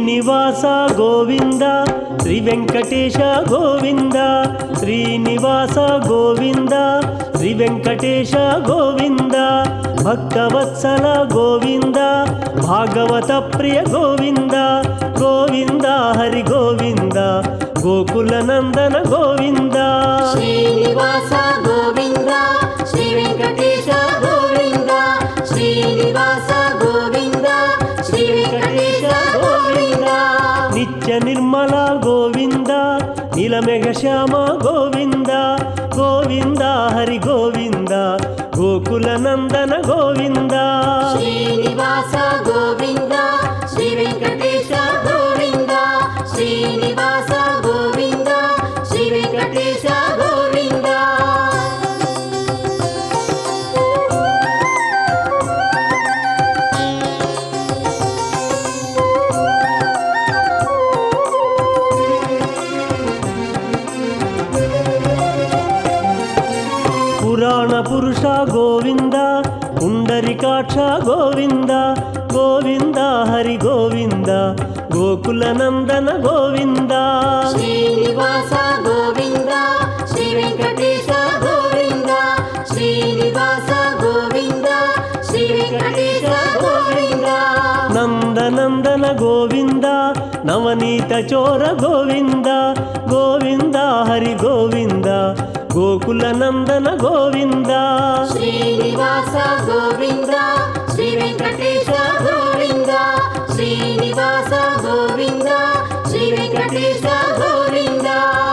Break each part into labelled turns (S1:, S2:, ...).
S1: శ్రీనివాస గోవింద శ్రీ వెంకటేశ గోవింద శ్రీనివాస గోవింద శ్రీ వెంకటేశ గోవింద భక్తవత్సల గోవింద భాగవత ప్రియ గోవింద గోవింద హరి గోవింద గోకుల నందన గోవింద
S2: శ్రీనివాస గోవింద శ్రీ వెంకటేశ గోవింద శ్రీనివాస గోవింద శ్రీ వెంకటేశ గోవింద
S1: నిత్య నిర్మల గోవింద నీలమేఘ శ్యామ గోవింద గోవింద హరి గోవింద గోకుల నందన గోవింద
S2: శ్రీనివాస గోవింద శ్రీ వెంకటేశ గోవింద శ్రీనివాస గోవింద శ్రీ వెంకటేశ గోవింద
S1: పురాణ పురుష గోవింద పుండరికాక్ష గోవింద గోవింద హరి గోవింద గోకుల నందన గోవింద
S2: శ్రీనివాస గోవింద శ్రీ వెంకటేశ గోవింద శ్రీనివాస గోవింద శ్రీ వెంకటేశ గోవింద
S1: నందనందన గోవింద నవనీత చోర గోవింద గోవింద హరి గోవింద గోకుల నందన గోవింద
S2: శ్రీనివాస గోవింద శ్రీ వెంకటేశ గోవింద శ్రీనివాస గోవింద శ్రీ వెంకటేశ గోవింద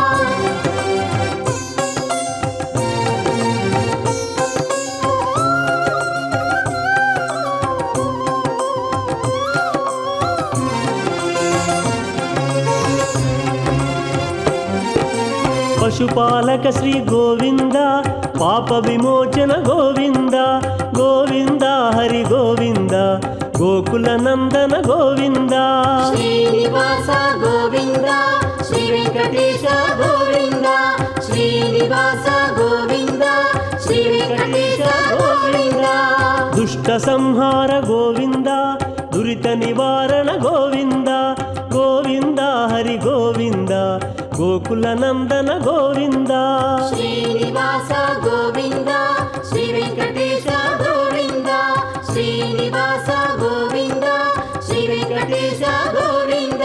S1: పశుపాలక శ్రీ గోవింద పాప విమోచన గోవింద గోవింద హరి గోవింద గోకుల నందన గోవింద
S2: శ్రీనివాస గోవింద శ్రీ వెంకటేశ గోవింద శ్రీనివాస గోవింద శ్రీ వెంకటేశ గోవింద
S1: దుష్ట సంహార గోవింద దురిత నివారణ గోవింద గోవింద హరి గోవింద గోకుల నందన గోవింద
S2: శ్రీనివాస గోవింద శ్రీ వెంకటేశ గోవింద శ్రీనివాస గోవింద శ్రీ వెంకటేశ గోవింద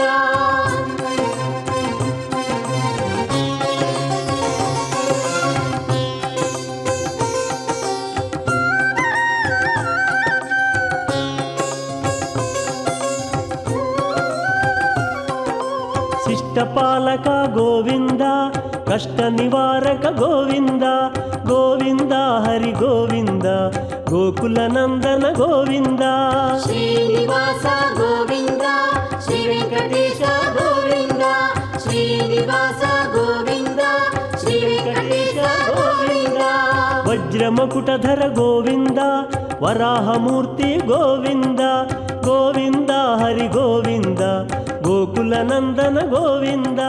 S1: శిష్టపాలక గోవింద కష్ట నివారక గోవింద గోవింద హరి గోవింద గోకుల నందన గోవింద
S2: శ్రీనివాస గోవింద శ్రీ వెంకటేశ గోవింద శ్రీనివాస గోవింద శ్రీ వెంకటేశ గోవింద
S1: వజ్రమకుటధర గోవింద వరాహమూర్తి గోవింద గోవింద హరి గోవింద గోకుల నందన గోవింద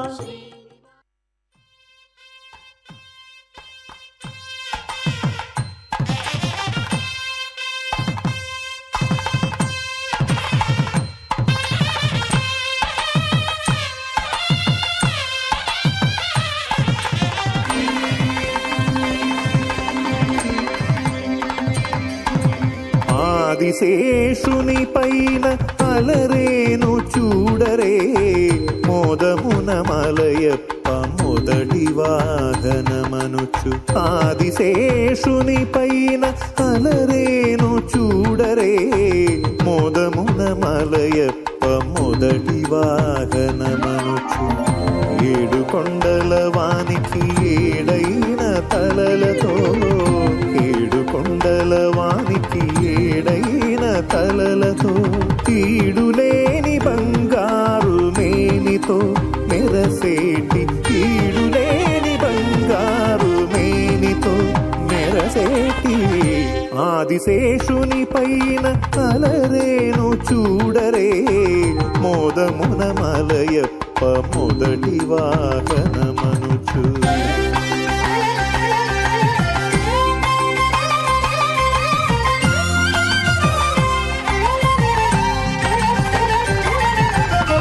S3: ఆదిశేషుని పైన అలరేను చూడరే మోదమున మలయప్ప మొదటి వాహనమనుచు ఆదిశేషుని పైన అలరేను చూడరే మోదమున మలయప్ప మొదటి వాహనమనుచు ఏడు కొండల వానికి ఏడైన తలలతో ఏడు కొండల వానికి ఏడైన తలలతో తీడులేని బంగారు మేనితో మెరసేటి తీడులేని బంగారు మేనితో మెరసేటి ఆదిశేషుని పైన అలరేను చూడరే మోదమున మలయప్ప మొదటి వాహనమనుచు
S2: Thank you.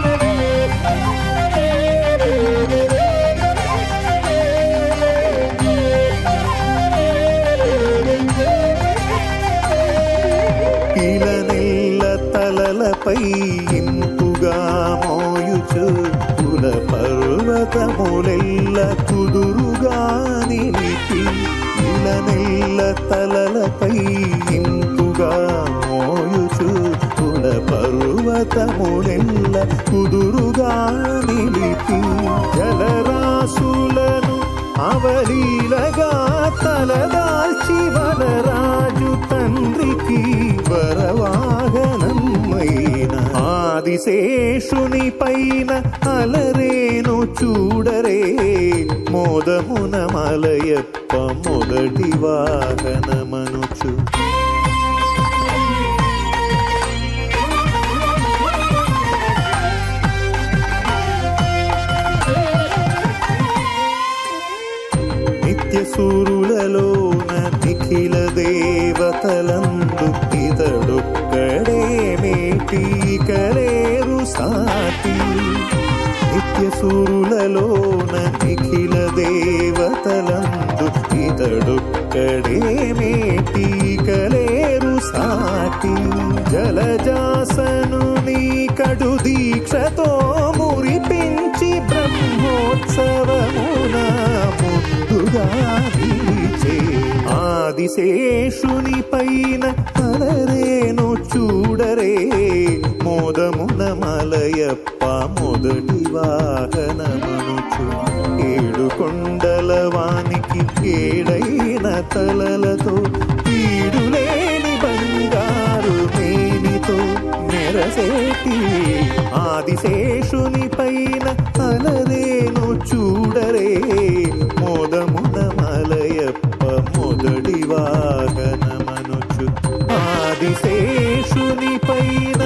S3: తలలపై ఇంపుగా మోయుచు కుల పర్వతములెల్ల కుదురుగా నిలిపి ఇలనెల్ల తలలపై ఇంపుగా మోయుచు కుల పర్వతములెల్ల కుదురుగా నిలిపి జలరాశులను అవలీలగా తలదాల్చి వనరాజు తండ్రికి వరవాహనమైన ఆదిశేషుని పైన అలరేను చూడరే మోదమున మలయప్ప మొదటి వాహనమనుచు నిత్య సూరులలోన నిఖిల దేవతలందు ఇతడొక్కడే మేటి కలేరు సాటి నిత్య సూరులలోన నిఖిల దేవతలందు ఇతడొక్కడే మేటి కలేరు సాటి జలజాసను నీ కడు దీక్షతో మురిపించి బ్రహ్మోత్సవమున ముందుగా నిలిచే ఆదిశేషుని పైన అలరేను చూడరే మోదమున మలయప్ప మొదటి వాహనమనుచు ఏడు కొండల వానికి ఏడైన తలలతో ఈడులేని బంగారు మేనితో మెరసేటి ఆదిశేషుని పైన అలరేను చూడరే మోదమున మలయప్ప మొదటి వాహనమనుచు ఆదిశేషుని పైన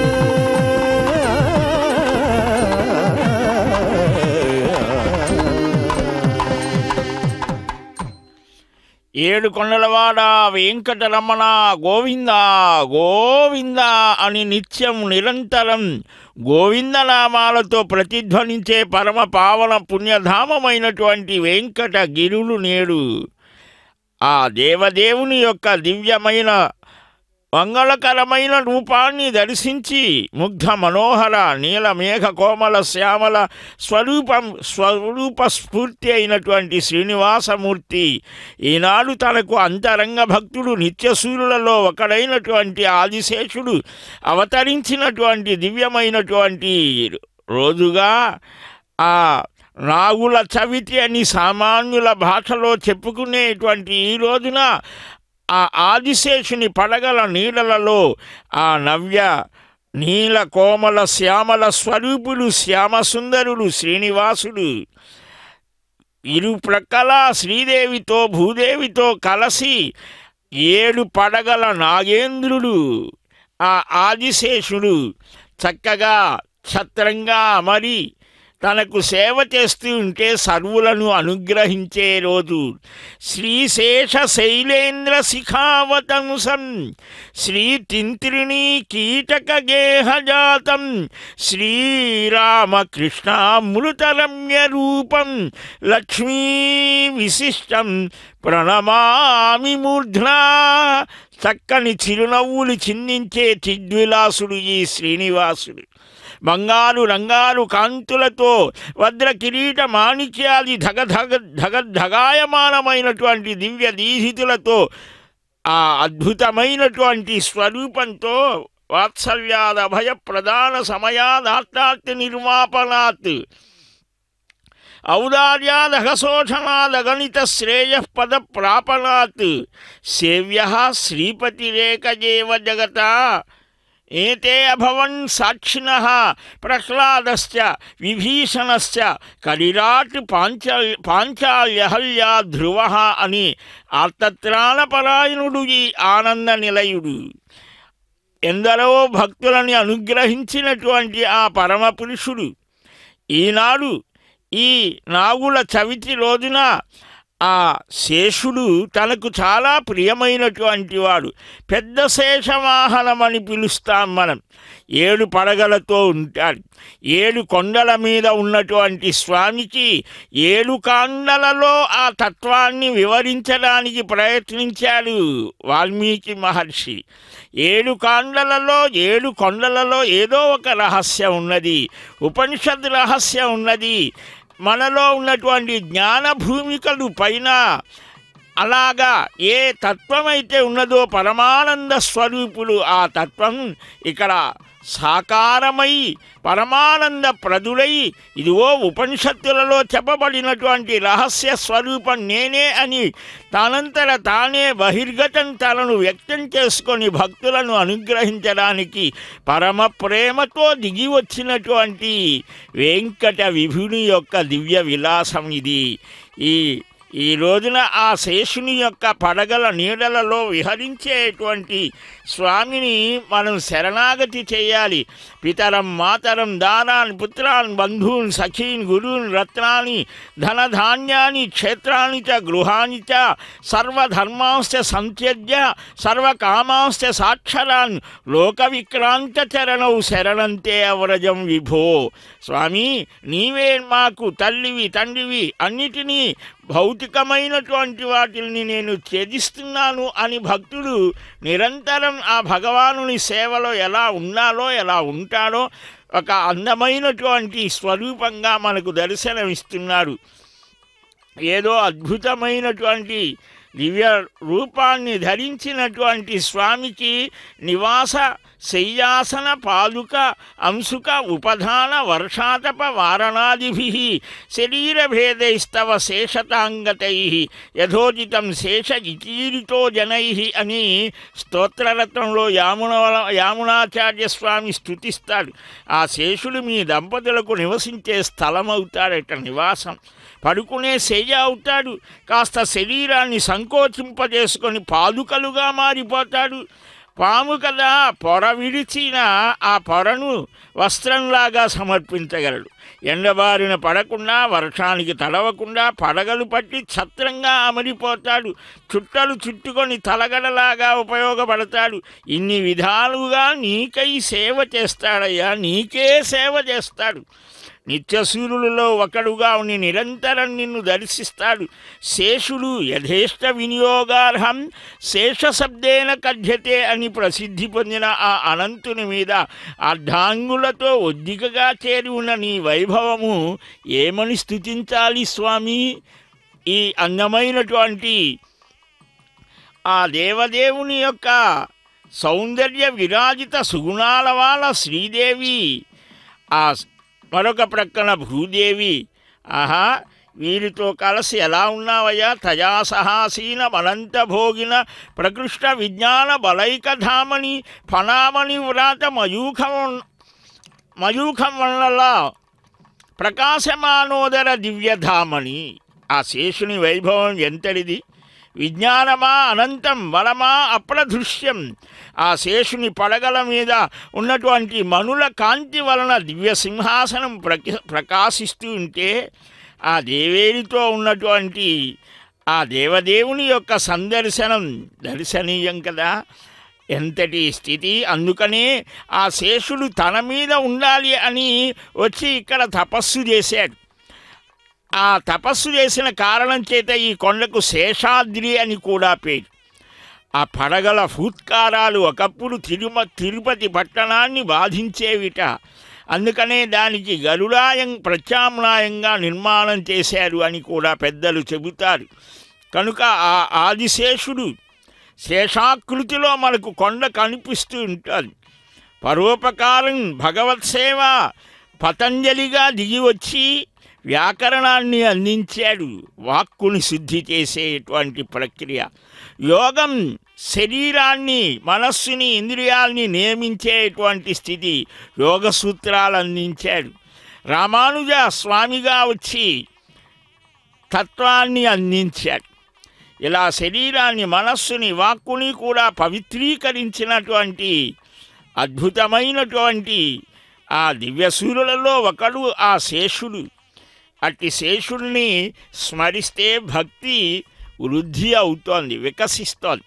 S4: ఏడు కొండలవాడ వెంకటరమణ గోవింద గోవింద అని నిత్యం నిరంతరం గోవిందనామాలతో ప్రతిధ్వనించే పరమ పావన పుణ్యధామమైనటువంటి వెంకట గిరులు నేడు ఆ దేవదేవుని యొక్క దివ్యమైన మంగళకరమైన రూపాన్ని దర్శించి ముగ్ధ మనోహర నీల మేఘ కోమల శ్యామల స్వరూపం స్వరూప స్ఫూర్తి అయినటువంటి శ్రీనివాసమూర్తి ఈనాడు తనకు అంతరంగ భక్తుడు నిత్యసూరులలో ఒకడైనటువంటి ఆదిశేషుడు అవతరించినటువంటి దివ్యమైనటువంటి రోజుగా ఆ నాగుల చవితి అని సామాన్యుల భాషలో చెప్పుకునేటువంటి ఈ రోజున ఆ ఆదిశేషుని పడగల నీడలలో ఆ నవ్య నీల కోమల శ్యామల స్వరూపుడు శ్యామసుందరుడు శ్రీనివాసుడు ఇరు ప్రక్కల శ్రీదేవితో భూదేవితో కలసి ఏడు పడగల నాగేంద్రుడు ఆ ఆదిశేషుడు చక్కగా ఛత్రంగా అమరి తనకు సేవ చేస్తూ ఉంటే సర్వులను అనుగ్రహించే రోజు శ్రీశేష శైలేంద్ర శిఖావతంసం శ్రీ తింత్రిణీ కీటక గేహజాతం శ్రీరామకృష్ణామృతరమ్య రూపం లక్ష్మీ విశిష్టం ప్రణమామి మూర్ధ్నా చక్కని చిరునవ్వులు చిందించే చిద్విలాసుడు ఈ శ్రీనివాసుడు బంగారు రంగారు కాంతులతో వజ్ర కిరీట మాణిక్యాది ధగ ధగ ధగ ధగాయమానమైనటువంటి దివ్య దీహితులతో ఆ అద్భుతమైనటువంటి స్వరూపంతో వాత్సల్యాద భయ ప్రధాన సమయాదాత్తార్తి నిర్మాపనాత్ ఔదార్యాదహశోషణాదగణిత శ్రేయ పద ప్రాపణాత్ సేవ్య శ్రీపతిరేకజేవ జగత ఏతే అభవన్ సాక్షిణ ప్రహ్లాదశ్చ విభీషణశ్చ కలిరాట్ పాంచల్ పాంచాల్యహల్యా ధ్రువ అని ఆర్తత్రాణపరాయణుడు ఈ ఆనంద నిలయుడు ఎందరో భక్తులని అనుగ్రహించినటువంటి ఆ పరమ పురుషుడు ఈనాడు ఈ నాగుల చవితి రోజున ఆ శేషుడు తనకు చాలా ప్రియమైనటువంటి వాడు పెద్ద శేషవాహనమని పిలుస్తాం మనం ఏడు పడగలతో ఉంటాడు ఏడు కొండల మీద ఉన్నటువంటి స్వామికి ఏడు కాండలలో ఆ తత్వాన్ని వివరించడానికి ప్రయత్నించాడు వాల్మీకి మహర్షి ఏడు కాండలలో ఏడు కొండలలో ఏదో ఒక రహస్యం ఉన్నది ఉపనిషత్ రహస్యం ఉన్నది మనలో ఉన్నటువంటి జ్ఞాన భూమికలు పైన అలాగా ఏ తత్వమైతే ఉన్నదో పరమానంద స్వరూపులు ఆ తత్వం ఇక్కడ సాకారమై పరమానంద ప్రదులై ఇదిగో ఉపనిషత్తులలో చెప్పబడినటువంటి రహస్య స్వరూపం నేనే అని తనంతట తానే బహిర్గతం తనను వ్యక్తం చేసుకొని భక్తులను అనుగ్రహించడానికి పరమ ప్రేమతో దిగి వచ్చినటువంటి వెంకట విభుని యొక్క దివ్య విలాసం ఇది ఈ ఈ రోజున ఆ శేషుని యొక్క పడగల నీడలలో విహరించేటువంటి స్వామిని మనం శరణాగతి చేయాలి పితరం మాతరం దానాన్ పుత్రాన్ బంధూన్ సఖీన్ గురూన్ రత్నాని ధనధాన్యాని క్షేత్రాన్ని చ గృహాన్ని చ సర్వధర్మాంశ్చ సంత్యజ్య సర్వకామాంశ్చ సాక్షరాన్ లోక విక్రాంత చరణౌ శరణంతే అవరజం విభో స్వామి నీవే మాకు తల్లివి తండ్రివి అన్నిటినీ భౌతికమైనటువంటి వాటిని నేను త్యజిస్తున్నాను అని భక్తుడు నిరంతరం ఆ భగవానుని సేవలో ఎలా ఉండాలో ఎలా ఉంటాడో ఒక అందమైనటువంటి స్వరూపంగా మనకు దర్శనమిస్తున్నాడు ఏదో అద్భుతమైనటువంటి దివ్య రూపాన్ని ధరించినటువంటి స్వామికి నివాస శయ్యాసన పాదుక అంశుక ఉపధాన వర్షాతప వారణాదిభి శరీరభేదైస్తవ శేషతాంగతై యథోచితం శేష ఇతీరితో జనై అని స్తోత్రరత్నంలో యామున యామునాచార్య స్వామి స్థుతిస్తాడు ఆ శేషుడు మీ దంపతులకు నివసించే స్థలం అవుతాడట నివాసం పడుకునే సేజ అవుతాడు కాస్త శరీరాన్ని సంకోచింపజేసుకొని పాదుకలుగా మారిపోతాడు పాము కదా పొర విడిచిన ఆ పొరను వస్త్రంలాగా సమర్పించగలడు ఎండబారిన పడకుండా వర్షానికి తడవకుండా పడగలు పట్టి ఛత్రంగా అమరిపోతాడు చుట్టలు చుట్టుకొని తలగడలాగా ఉపయోగపడతాడు ఇన్ని విధాలుగా నీకై సేవ చేస్తాడయ్యా నీకే సేవ చేస్తాడు నిత్యసూరులలో ఒకడుగా ఉని నిరంతరం నిన్ను దర్శిస్తాడు శేషుడు యథేష్ట వినియోగార్హం శేషశబ్దేన కథ్యతే అని ప్రసిద్ధి పొందిన ఆ అనంతుని మీద అర్ధాంగులతో ఒద్దికగా చేరి ఉన్న నీ వైభవము ఏమని స్థుతించాలి స్వామి ఈ అందమైనటువంటి ఆ దేవదేవుని యొక్క సౌందర్య విరాజిత సుగుణాల వాళ్ళ శ్రీదేవి ఆ మరొక ప్రక్కన భూదేవి ఆహా వీరితో కలిసి ఎలా ఉన్నావయ్యా తయా సహాసీన మనంత భోగిన ప్రకృష్ట విజ్ఞాన బలైకధామని ఫణామణి వ్రాత మయూఖం మయూఖం వల్ల ప్రకాశమానోదర దివ్యధామని ఆ శేషుని వైభవం ఎంతటిది విజ్ఞానమా అనంతం బలమా అప్రదృశ్యం ఆ శేషుని పడగల మీద ఉన్నటువంటి మనుల కాంతి వలన దివ్య సింహాసనం ప్రక ప్రకాశిస్తూ ఉంటే ఆ దేవేరితో ఉన్నటువంటి ఆ దేవదేవుని యొక్క సందర్శనం దర్శనీయం కదా ఎంతటి స్థితి అందుకనే ఆ శేషుడు తన మీద ఉండాలి అని వచ్చి ఇక్కడ తపస్సు చేశాడు ఆ తపస్సు చేసిన కారణం చేత ఈ కొండకు శేషాద్రి అని కూడా పేరు ఆ పడగల ఫూత్కారాలు ఒకప్పుడు తిరుమ తిరుపతి పట్టణాన్ని బాధించేవిట అందుకనే దానికి గరుడాయం ప్రత్యామ్నాయంగా నిర్మాణం చేశారు అని కూడా పెద్దలు చెబుతారు కనుక ఆ ఆదిశేషుడు శేషాకృతిలో మనకు కొండ కనిపిస్తూ ఉంటుంది పరోపకారం భగవత్ సేవ పతంజలిగా దిగి వచ్చి వ్యాకరణాన్ని అందించాడు వాక్కుని శుద్ధి చేసేటువంటి ప్రక్రియ యోగం శరీరాన్ని మనస్సుని ఇంద్రియాల్ని నియమించేటువంటి స్థితి యోగ సూత్రాలు అందించాడు రామానుజ స్వామిగా వచ్చి తత్వాన్ని అందించాడు ఇలా శరీరాన్ని మనస్సుని వాక్కుని కూడా పవిత్రీకరించినటువంటి అద్భుతమైనటువంటి ఆ దివ్యసూరులలో ఒకడు ఆ శేషుడు అట్టి శేషుల్ని స్మరిస్తే భక్తి వృద్ధి అవుతోంది వికసిస్తోంది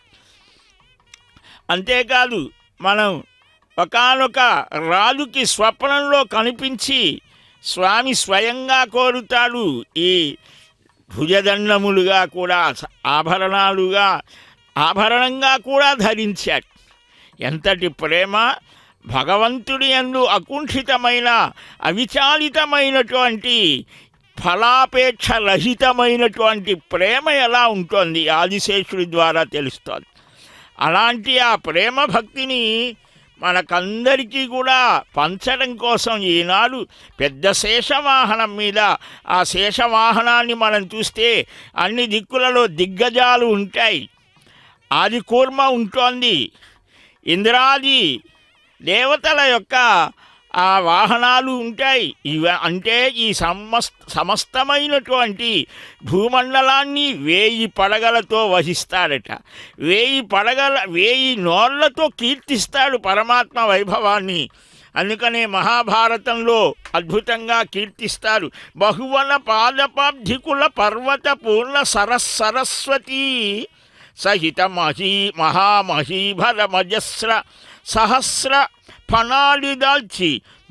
S4: అంతేకాదు మనం ఒకానొక రాజుకి స్వప్నంలో కనిపించి స్వామి స్వయంగా కోరుతాడు ఈ భుజదండములుగా కూడా స- ఆభరణాలుగా ఆభరణంగా కూడా ధరించాడు ఎంతటి ప్రేమ భగవంతుడి యందు అకుంఠితమైన అవిచాలితమైనటువంటి ఫలాపేక్ష రహితమైనటువంటి ప్రేమ ఎలా ఉంటుంది ఆదిశేషుడి ద్వారా తెలుస్తోంది అలాంటి ఆ ప్రేమ భక్తిని మనకందరికీ కూడా పంచడం కోసం ఈనాడు పెద్ద శేషవాహనం మీద ఆ శేషవాహనాన్ని మనం చూస్తే అన్ని దిక్కులలో దిగ్గజాలు ఉంటాయి ఆది కూర్మ ఉంటోంది ఇంద్రాది దేవతల యొక్క ఆ వాహనాలు ఉంటాయి ఇవ అంటే ఈ సమస్ సమస్తమైనటువంటి భూమండలాన్ని వేయి పడగలతో వహిస్తాడట వేయి పడగల వేయి నోళ్లతో కీర్తిస్తాడు పరమాత్మ వైభవాన్ని అందుకనే మహాభారతంలో అద్భుతంగా కీర్తిస్తారు బహువన పాదపాబ్ధికుల పర్వత పూర్ణ సరస్సరస్వతి సహిత మహీ మహామహీభరమజస్ర సహస్ర ఫణాలి దాల్చి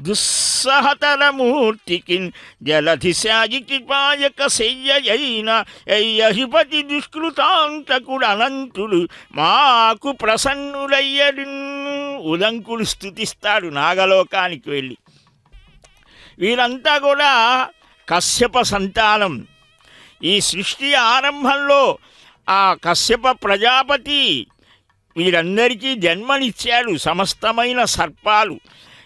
S4: దుస్సహతరమూర్తికి జలధి సాగికి పాయక శయ్యయైన అయ్యహిపతి దుష్కృతాంతకుడు అనంతుడు మాకు ప్రసన్నుడయ్యడు ఉదంకుడు స్థుతిస్తాడు నాగలోకానికి వెళ్ళి వీరంతా కూడా కశ్యప సంతానం ఈ సృష్టి ఆరంభంలో ఆ కశ్యప ప్రజాపతి వీరందరికీ జన్మనిచ్చాడు సమస్తమైన సర్పాలు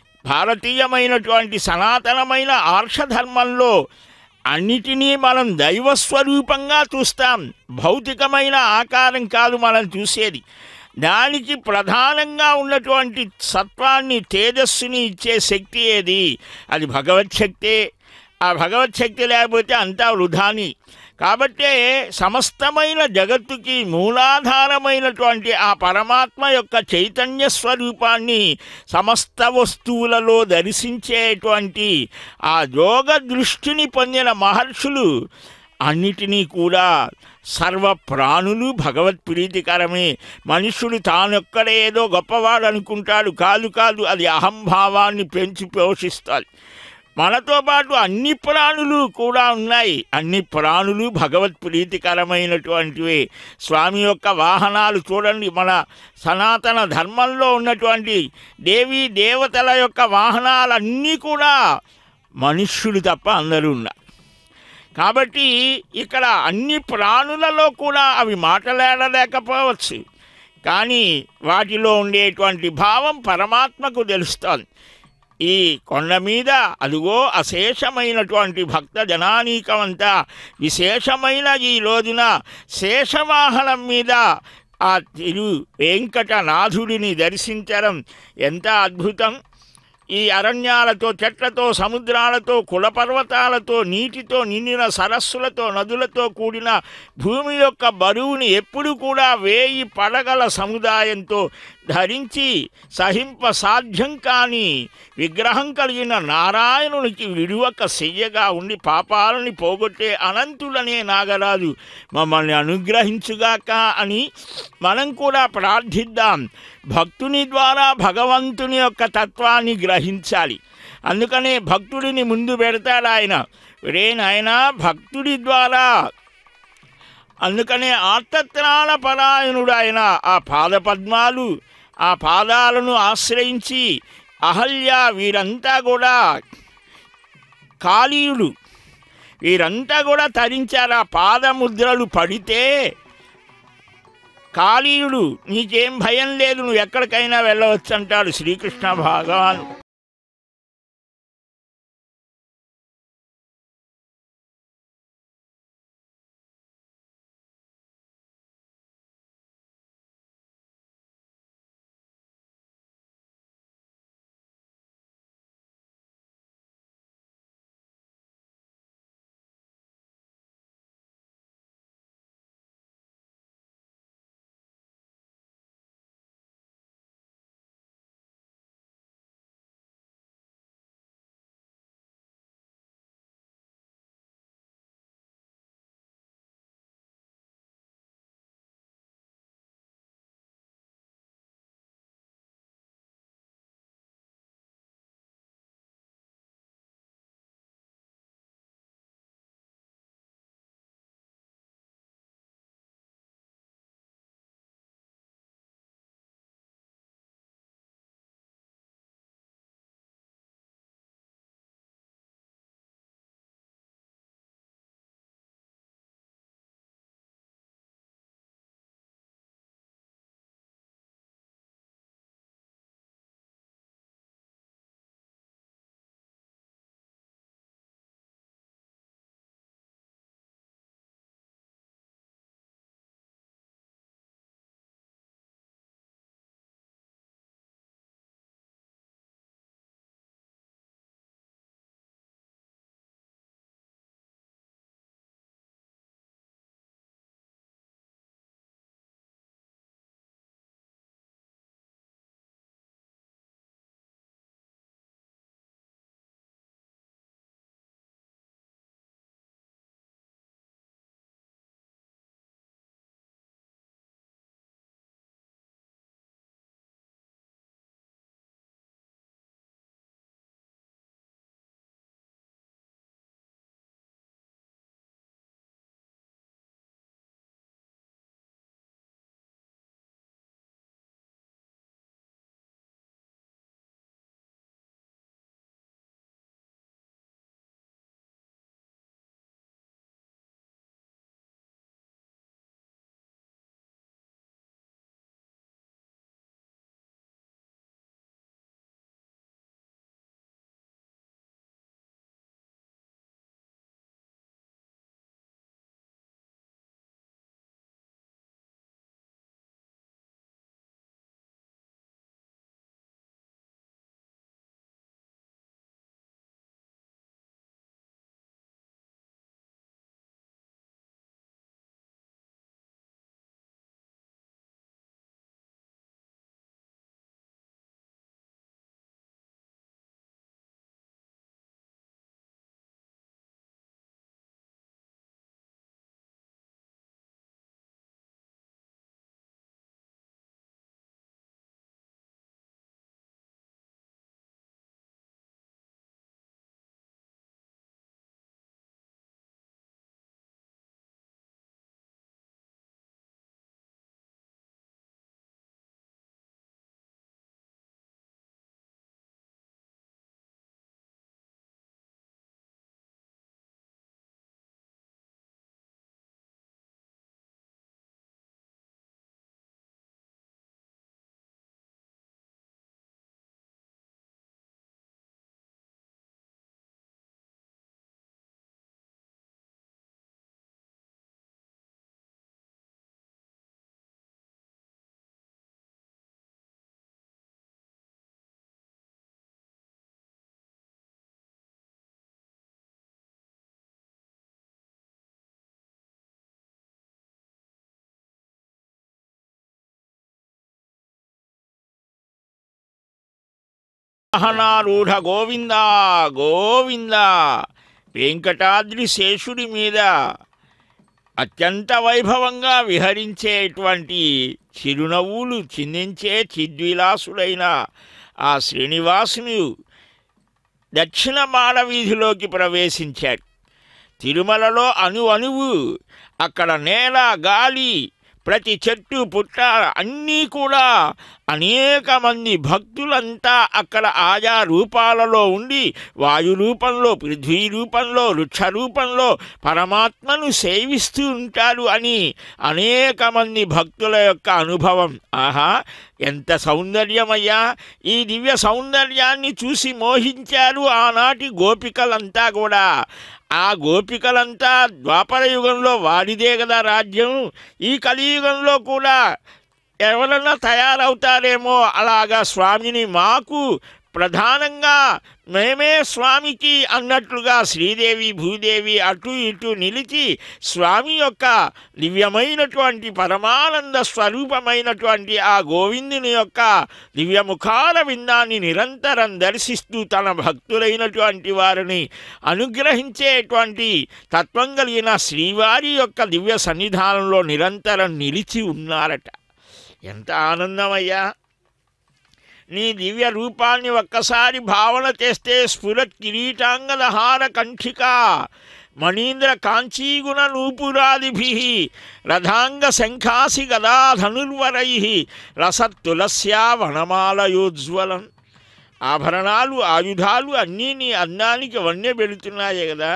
S4: భారతీయమైనటువంటి సనాతనమైన ఆర్షధర్మంలో అన్నిటినీ మనం దైవస్వరూపంగా చూస్తాం భౌతికమైన ఆకారం కాదు మనం చూసేది దానికి ప్రధానంగా ఉన్నటువంటి సత్వాన్ని తేజస్సుని ఇచ్చే శక్తి ఏది అది భగవత్ శక్తే ఆ భగవత్ శక్తి లేకపోతే అంతా వృధాని కాబట్టే సమస్తమైన జగత్తుకి మూలాధారమైనటువంటి ఆ పరమాత్మ యొక్క చైతన్య స్వరూపాన్ని సమస్త వస్తువులలో దర్శించేటువంటి ఆ యోగ దృష్టిని పొందిన మహర్షులు అన్నిటినీ కూడా సర్వ ప్రాణులు భగవత్ ప్రీతికరమే మనుషుడు తానొక్కడే ఏదో గొప్పవాడు అనుకుంటాడు కాదు కాదు అది అహంభావాన్ని పెంచి పోషిస్తాడు మనతో పాటు అన్ని ప్రాణులు కూడా ఉన్నాయి అన్ని ప్రాణులు భగవత్ ప్రీతికరమైనటువంటివి స్వామి యొక్క వాహనాలు చూడండి మన సనాతన ధర్మంలో ఉన్నటువంటి దేవీ దేవతల యొక్క వాహనాలన్నీ కూడా మనుష్యులు తప్ప అందరూ ఉన్నారు కాబట్టి ఇక్కడ అన్ని ప్రాణులలో కూడా అవి మాట్లాడలేకపోవచ్చు కానీ వాటిలో ఉండేటువంటి భావం పరమాత్మకు తెలుస్తోంది ఈ కొండ మీద అదిగో అశేషమైనటువంటి భక్త జనానీకమంతా విశేషమైన ఈ రోజున శేషవాహనం మీద ఆ తిరు వెంకటనాథుడిని దర్శించడం ఎంత అద్భుతం ఈ అరణ్యాలతో చెట్లతో సముద్రాలతో కులపర్వతాలతో నీటితో నిండిన సరస్సులతో నదులతో కూడిన భూమి యొక్క బరువుని ఎప్పుడు కూడా వేయి పడగల సముదాయంతో ధరించి సహింప సాధ్యం కాని విగ్రహం కలిగిన నారాయణునికి విడువక చెయ్యగా ఉండి పాపాలని పోగొట్టే అనంతులనే నాగరాజు మమ్మల్ని అనుగ్రహించుగాక అని మనం కూడా ప్రార్థిద్దాం భక్తుని ద్వారా భగవంతుని యొక్క తత్వాన్ని గ్రహించాలి అందుకనే భక్తుడిని ముందు పెడతాడు ఆయన రే నాయనా భక్తుడి ద్వారా అందుకనే ఆర్తత్రాణ పరాయణుడు ఆయన ఆ పాదపద్మాలు ఆ పాదాలను ఆశ్రయించి అహల్య వీరంతా కూడా కాళీయులు వీరంతా కూడా తరించారు ఆ పాదముద్రలు పడితే కాళీయుడు నీకేం భయం లేదు నువ్వు ఎక్కడికైనా వెళ్ళవచ్చు అంటాడు శ్రీకృష్ణ భగవాను వాహనారూఢ గోవింద గోవింద వెంకటాద్రి శేషుడి మీద అత్యంత వైభవంగా విహరించేటువంటి చిరునవ్వులు చిందించే చిద్విలాసుడైన ఆ శ్రీనివాసుని దక్షిణ మాడవీధిలోకి ప్రవేశించాడు తిరుమలలో అణు అణువు అక్కడ నేల గాలి ప్రతి చెట్టు పుట్ట అన్నీ కూడా అనేక మంది భక్తులంతా అక్కడ ఆయా రూపాలలో ఉండి వాయు రూపంలో పృథ్వీ రూపంలో వృక్ష రూపంలో పరమాత్మను సేవిస్తూ ఉంటారు అని అనేక మంది భక్తుల యొక్క అనుభవం ఆహా ఎంత సౌందర్యమయ్యా ఈ దివ్య సౌందర్యాన్ని చూసి మోహించారు ఆనాటి గోపికలంతా కూడా ఆ గోపికలంతా ద్వాపర యుగంలో వాడిదే కదా రాజ్యం ఈ కలియుగంలో కూడా ఎవరన్నా తయారవుతారేమో అలాగా స్వామిని మాకు ప్రధానంగా మేమే స్వామికి అన్నట్లుగా శ్రీదేవి భూదేవి అటు ఇటు నిలిచి స్వామి యొక్క దివ్యమైనటువంటి పరమానంద స్వరూపమైనటువంటి ఆ గోవిందుని యొక్క దివ్యముఖాల విందాన్ని నిరంతరం దర్శిస్తూ తన భక్తులైనటువంటి వారిని అనుగ్రహించేటువంటి తత్వం కలిగిన శ్రీవారి యొక్క దివ్య సన్నిధానంలో నిరంతరం నిలిచి ఉన్నారట ఎంత ఆనందమయ్యా నీ దివ్య రూపాన్ని ఒక్కసారి భావన చేస్తే స్ఫురత్ కిరీటాంగద హార కంఠిక మణీంద్ర కాంచీగుణ నూపురాదిభి రథాంగ శంఖాసి గదా ధనుర్వరై రసత్తులస్యా వనమాలయోజ్వలం ఆభరణాలు ఆయుధాలు అన్నీ నీ అందానికి వన్నె పెడుతున్నాయి కదా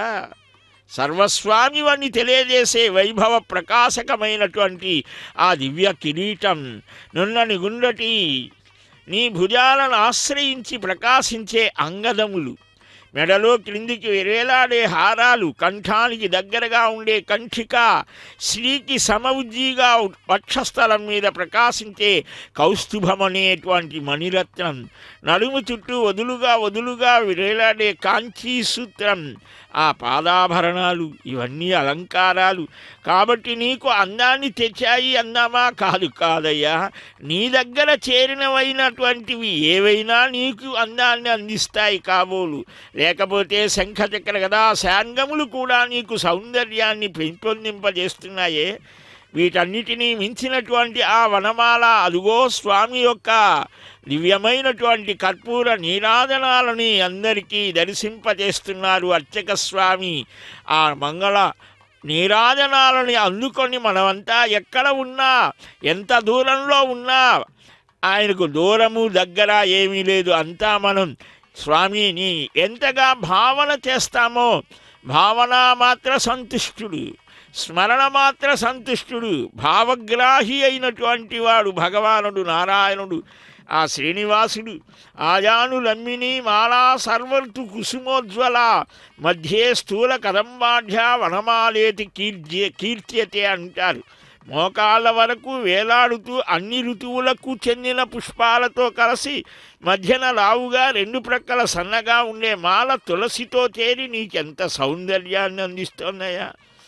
S4: సర్వస్వామివని తెలియజేసే వైభవ ప్రకాశకమైనటువంటి ఆ దివ్య కిరీటం నున్నని గుండటి నీ భుజాలను ఆశ్రయించి ప్రకాశించే అంగదములు మెడలో క్రిందికి వేలాడే హారాలు కంఠానికి దగ్గరగా ఉండే కంఠిక శ్రీకి సమవుజ్జిగా వక్షస్థలం మీద ప్రకాశించే కౌస్తుభమనేటువంటి మణిరత్నం నడుము చుట్టూ వదులుగా వదులుగా వేలాడే కాంచీ సూత్రం ఆ పాదాభరణాలు ఇవన్నీ అలంకారాలు కాబట్టి నీకు అందాన్ని తెచ్చాయి అందామా కాదు కాదయ్యా నీ దగ్గర చేరినవైనటువంటివి ఏవైనా నీకు అందాన్ని అందిస్తాయి కాబోలు లేకపోతే శంఖచక్ర గదా శాంగములు కూడా నీకు సౌందర్యాన్ని పెంపొందింపజేస్తున్నాయే వీటన్నిటినీ మించినటువంటి ఆ వనమాల అదుగో స్వామి యొక్క దివ్యమైనటువంటి కర్పూర నీరాజనాలని అందరికీ దర్శింపజేస్తున్నారు అర్చక స్వామి ఆ మంగళ నీరాజనాలని అందుకొని మనమంతా ఎక్కడ ఉన్నా ఎంత దూరంలో ఉన్నా ఆయనకు దూరము దగ్గర ఏమీ లేదు అంతా మనం స్వామిని ఎంతగా భావన చేస్తామో భావన మాత్ర సంతుష్టుడు స్మరణ మాత్ర సంతుష్టుడు భావగ్రాహి అయినటువంటి వాడు భగవానుడు నారాయణుడు ఆ శ్రీనివాసుడు ఆయానులమ్మిని మాలా సర్వర్తు కుసుమోజ్వల మధ్యే స్థూల కదంబాఢ్య వనమాలేతి కీర్జ్య కీర్త్యతే అంటారు మోకాళ్ళ వరకు వేలాడుతూ అన్ని ఋతువులకు చెందిన పుష్పాలతో కలిసి మధ్యన లావుగా రెండు ప్రక్కల సన్నగా ఉండే మాల తులసితో చేరి నీకెంత సౌందర్యాన్ని అందిస్తోందయ్యా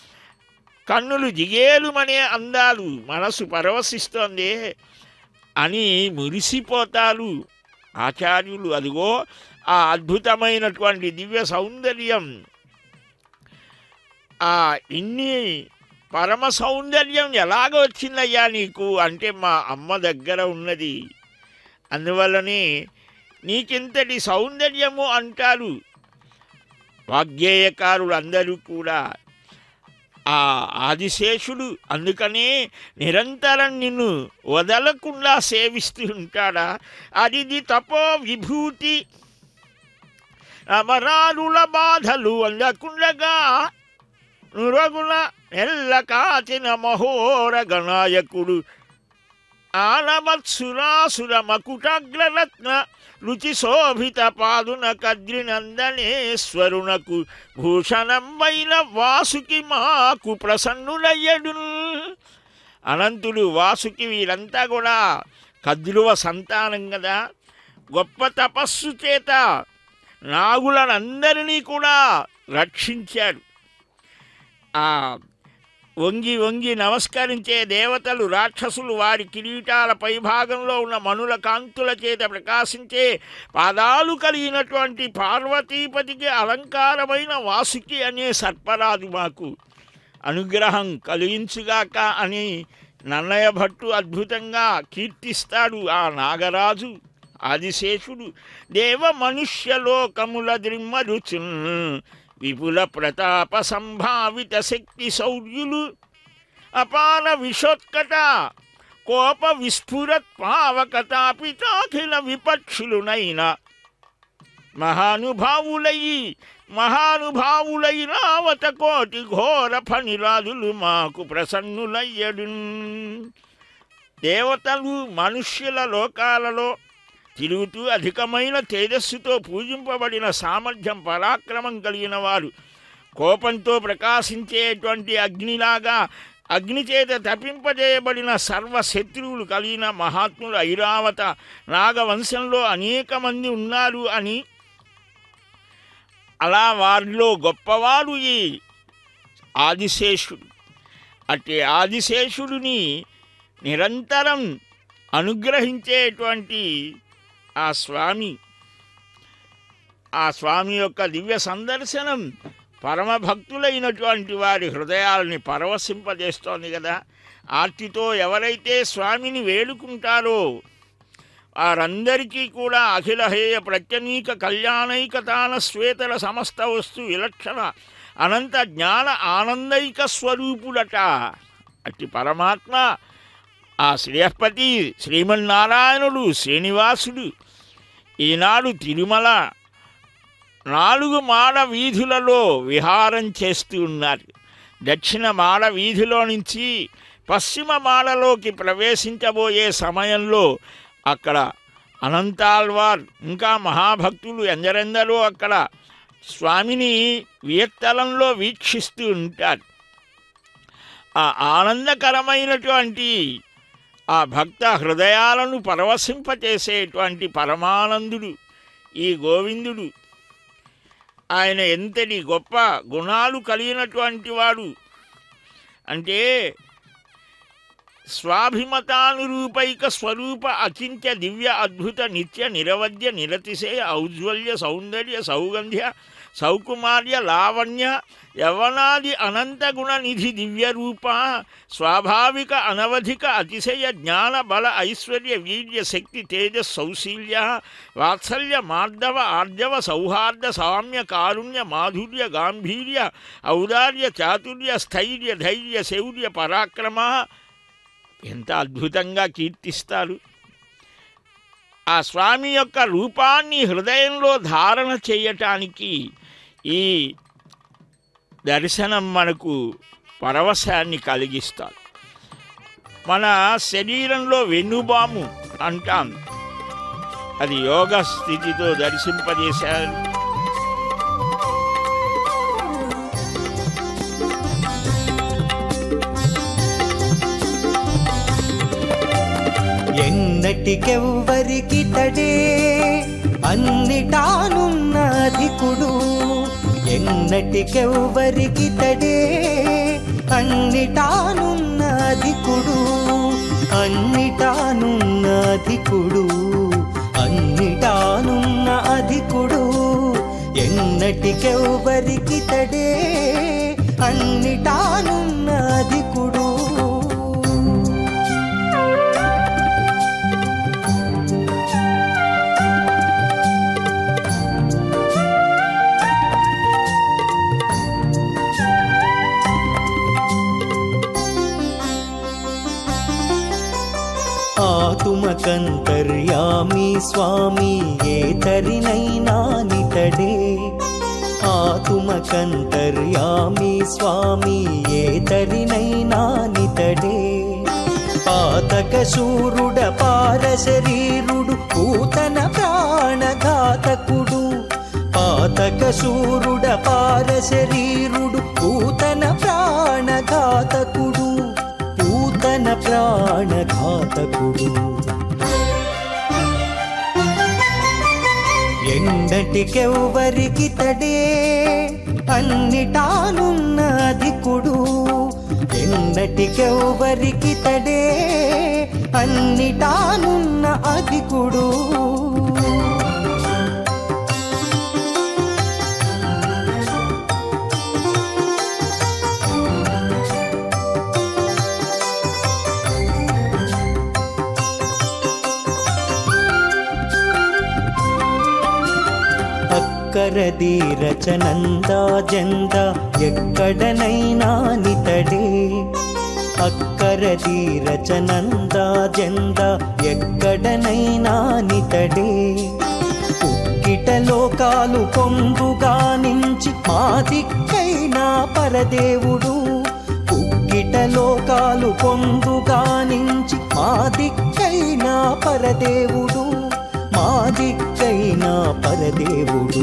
S4: కన్నులు జిగేలుమనే అందాలు మనసు పరవశిస్తోంది అని మురిసిపోతారు ఆచార్యులు అదిగో ఆ అద్భుతమైనటువంటి దివ్య సౌందర్యం ఆ ఇన్ని పరమ సౌందర్యం ఎలాగ వచ్చిందయ్యా నీకు అంటే మా అమ్మ దగ్గర ఉన్నది అందువల్లనే నీకింతటి సౌందర్యము అంటారు వాగ్గేయకారులు అందరూ కూడా ఆ ఆదిశేషుడు అందుకనే నిరంతరం నిన్ను వదలకుండా సేవిస్తూ ఉంటాడా అది తపో విభూతి అమరారుల బాధలు అందకుండగా నురగుల ఎల్ల కాచిన మహోర గణాయకుడు ఆనమత్సురాసుర మకుటాగ్రరత్న రుచి శోభిత పాదున కద్రినందనేశ్వరునకు భూషణంబైన వాసుకి మాకు ప్రసన్నులయ్యడు అనంతుడు వాసుకి వీరంతా కూడా కద్రువ సంతానం కదా గొప్ప తపస్సు చేత నాగులనందరినీ కూడా రక్షించాడు ఆ వంగి వంగి నమస్కరించే దేవతలు రాక్షసులు వారి కిరీటాల పైభాగంలో ఉన్న మనుల కాంతుల చేత ప్రకాశించే పాదాలు కలిగినటువంటి పార్వతీపతికి అలంకారమైన వాసుకి అనే సర్పరాజు మాకు అనుగ్రహం కలిగించుగాక అని నన్నయ భట్టు అద్భుతంగా కీర్తిస్తాడు ఆ నాగరాజు ఆదిశేషుడు దేవ మనుష్యలోకముల ద్రిమ్మరుచున్ విపుల ప్రతాప సంభావిత శక్తి శౌర్యులు అపార విషోత్కట కోప విస్ఫురత్ పావకతాపితాఖిల విపక్షులునైన మహానుభావులయి మహానుభావులై రావత కోటి ఘోర ఫణిరాజులు మాకు ప్రసన్నులయ్యడు దేవతలు మనుష్యుల లోకాలలో తిరుగుతూ అధికమైన తేజస్సుతో పూజింపబడిన సామర్థ్యం పరాక్రమం కలిగిన వారు కోపంతో ప్రకాశించేటువంటి అగ్నిలాగా అగ్ని చేత తప్పింపజేయబడిన సర్వశత్రువులు కలిగిన మహాత్ములు ఐరావత నాగవంశంలో అనేక మంది ఉన్నారు అని అలా వారిలో గొప్పవాడు ఈ ఆదిశేషుడు అట్టి ఆదిశేషుడిని నిరంతరం అనుగ్రహించేటువంటి ఆ స్వామి ఆ స్వామి యొక్క దివ్య సందర్శనం పరమ భక్తులైనటువంటి వారి హృదయాలని పరవశింపజేస్తోంది కదా ఆర్తితో ఎవరైతే స్వామిని వేడుకుంటారో వారందరికీ కూడా అఖిలహేయ ప్రత్యనీక కళ్యాణైకతాన శ్వేతల సమస్త వస్తు విలక్షణ అనంత జ్ఞాన ఆనందైక స్వరూపుడట అట్టి పరమాత్మ ఆ శ్రేయపతి శ్రీమన్నారాయణుడు శ్రీనివాసుడు ఈనాడు తిరుమల నాలుగు మాడ వీధులలో విహారం చేస్తూ ఉన్నారు దక్షిణ మాడ వీధిలో నుంచి పశ్చిమ మాడలోకి ప్రవేశించబోయే సమయంలో అక్కడ అనంతాల్వార్ ఇంకా మహాభక్తులు ఎందరెందరో అక్కడ స్వామిని వీర్తలంలో వీక్షిస్తూ ఉంటారు ఆ ఆనందకరమైనటువంటి ఆ భక్త హృదయాలను పరవశింపచేసేటువంటి పరమానందుడు ఈ గోవిందుడు ఆయన ఎంతటి గొప్ప గుణాలు కలిగినటువంటి వాడు అంటే స్వాభిమతానురూపైక స్వరూప అచింత్య దివ్య అద్భుత నిత్య నిరవధ్య నిరతిశయ ఔజ్వల్య సౌందర్య సౌగంధ్య సౌకుమార్య లావణ్య యవనాది అనంత గుణ నిధి దివ్య రూప స్వాభావిక అనవధిక అతిశయ జ్ఞాన బల ఐశ్వర్య వీర్య శక్తి తేజ సౌశీల్య వాత్సల్య మార్దవ ఆర్జవ సౌహార్ద సామ్య కారుణ్య మాధుర్య గాంభీర్య ఔదార్య చాతుర్య స్థైర్య ధైర్య శౌర్య పరాక్రమ ఎంత అద్భుతంగా కీర్తిస్తారు ఆ స్వామి యొక్క రూపాన్ని హృదయంలో ధారణ చేయటానికి ఈ దర్శనం మనకు పరవశాన్ని కలిగిస్తారు మన శరీరంలో వెన్నుబాము అంటాం అది యోగ స్థితితో దర్శింపజేశారు
S5: ఎన్నటికెవ్వరికి తడే అన్నిటానున్న అధికుడు ఎన్నటికెవ్వరికి తడే అన్నిటానున్న అధికుడు అన్నిటానున్న అధికుడు అన్నిటానున్న అధికుడు ఎన్నటికెవ్వరికి తడే అన్నిటానున్న అధికుడు ఆతుమకంతర్యామి స్వామి ఏతరినైనా నితడే ఆతుమకంతర్యామి స్వామి ఏతరినైనా నితడే పాతక శూరుడ పార శరీరుడు పూతన ప్రాణఘాతకుడు పాతక శూరుడ పార శరీరుడు పూతన ప్రాణఘాతకుడు పూతన ప్రాణఘాతకుడు ఎండటికెవ్వరికి తడే అన్నిటానున్న అధికుడు ఎన్నటికెవ్వరికి తడే అన్నిటానున్న అధికుడు అక్కరది రచనందా జంద ఎక్కడనైనా నితడే అక్కరది రచనందా జంద ఎక్కడనైనా నితడే పుక్కిట లోకాలు పొందుగా నుంచి మా దిక్కైనా పరదేవుడు పుక్కిట లోకాలు పొందుగా నుంచి మా దిక్కైనా పరదేవుడు మా దిక్కైనా పరదేవుడు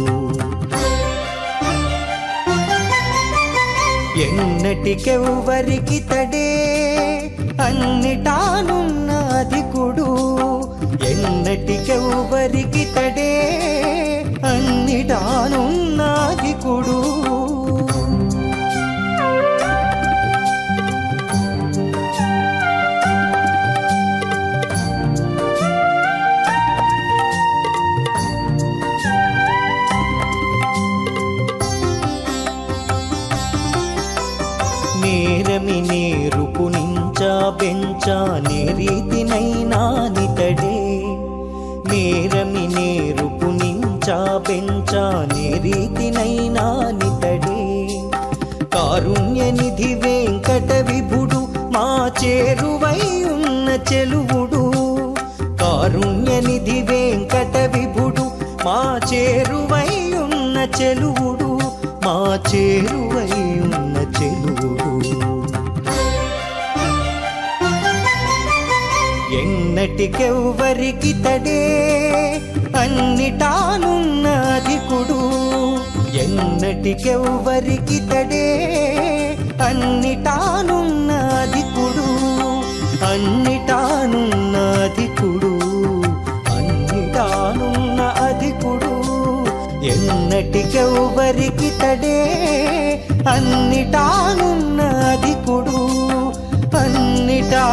S5: ఎన్నటికెవ్వరికి తడే అన్నిటానున్న అధికుడు ఎన్నటికెవ్వరికి తడే అన్నిటానున్న అధికుడు నేరమి నేరుపు నించా బెంచా నే రీతినైనా నితడే నేరమి నేరుపు నించా బెంచా నే రీతినైనా నితడే కారుణ్య నిధి వెంకట విభుడు మా చేరువై ఉన్న చెలువుడు కారుణ్య నిధి వెంకట విభుడు మా చేరువై ఉన్న చెలువుడు మా చేరువై ఉన్న చెలువుడు ఎన్నటికెవ్వరికి తడే అన్నిటానున్న అధికుడు ఎన్నటికెవ్వరికి తడే అన్నిటానున్న అధికుడు అన్నిటానున్న అధికుడు అన్నిటానున్న అధికుడు ఎన్నటికెవ్వరికి తడే అన్నిటానున్న అధికుడు అన్నిటా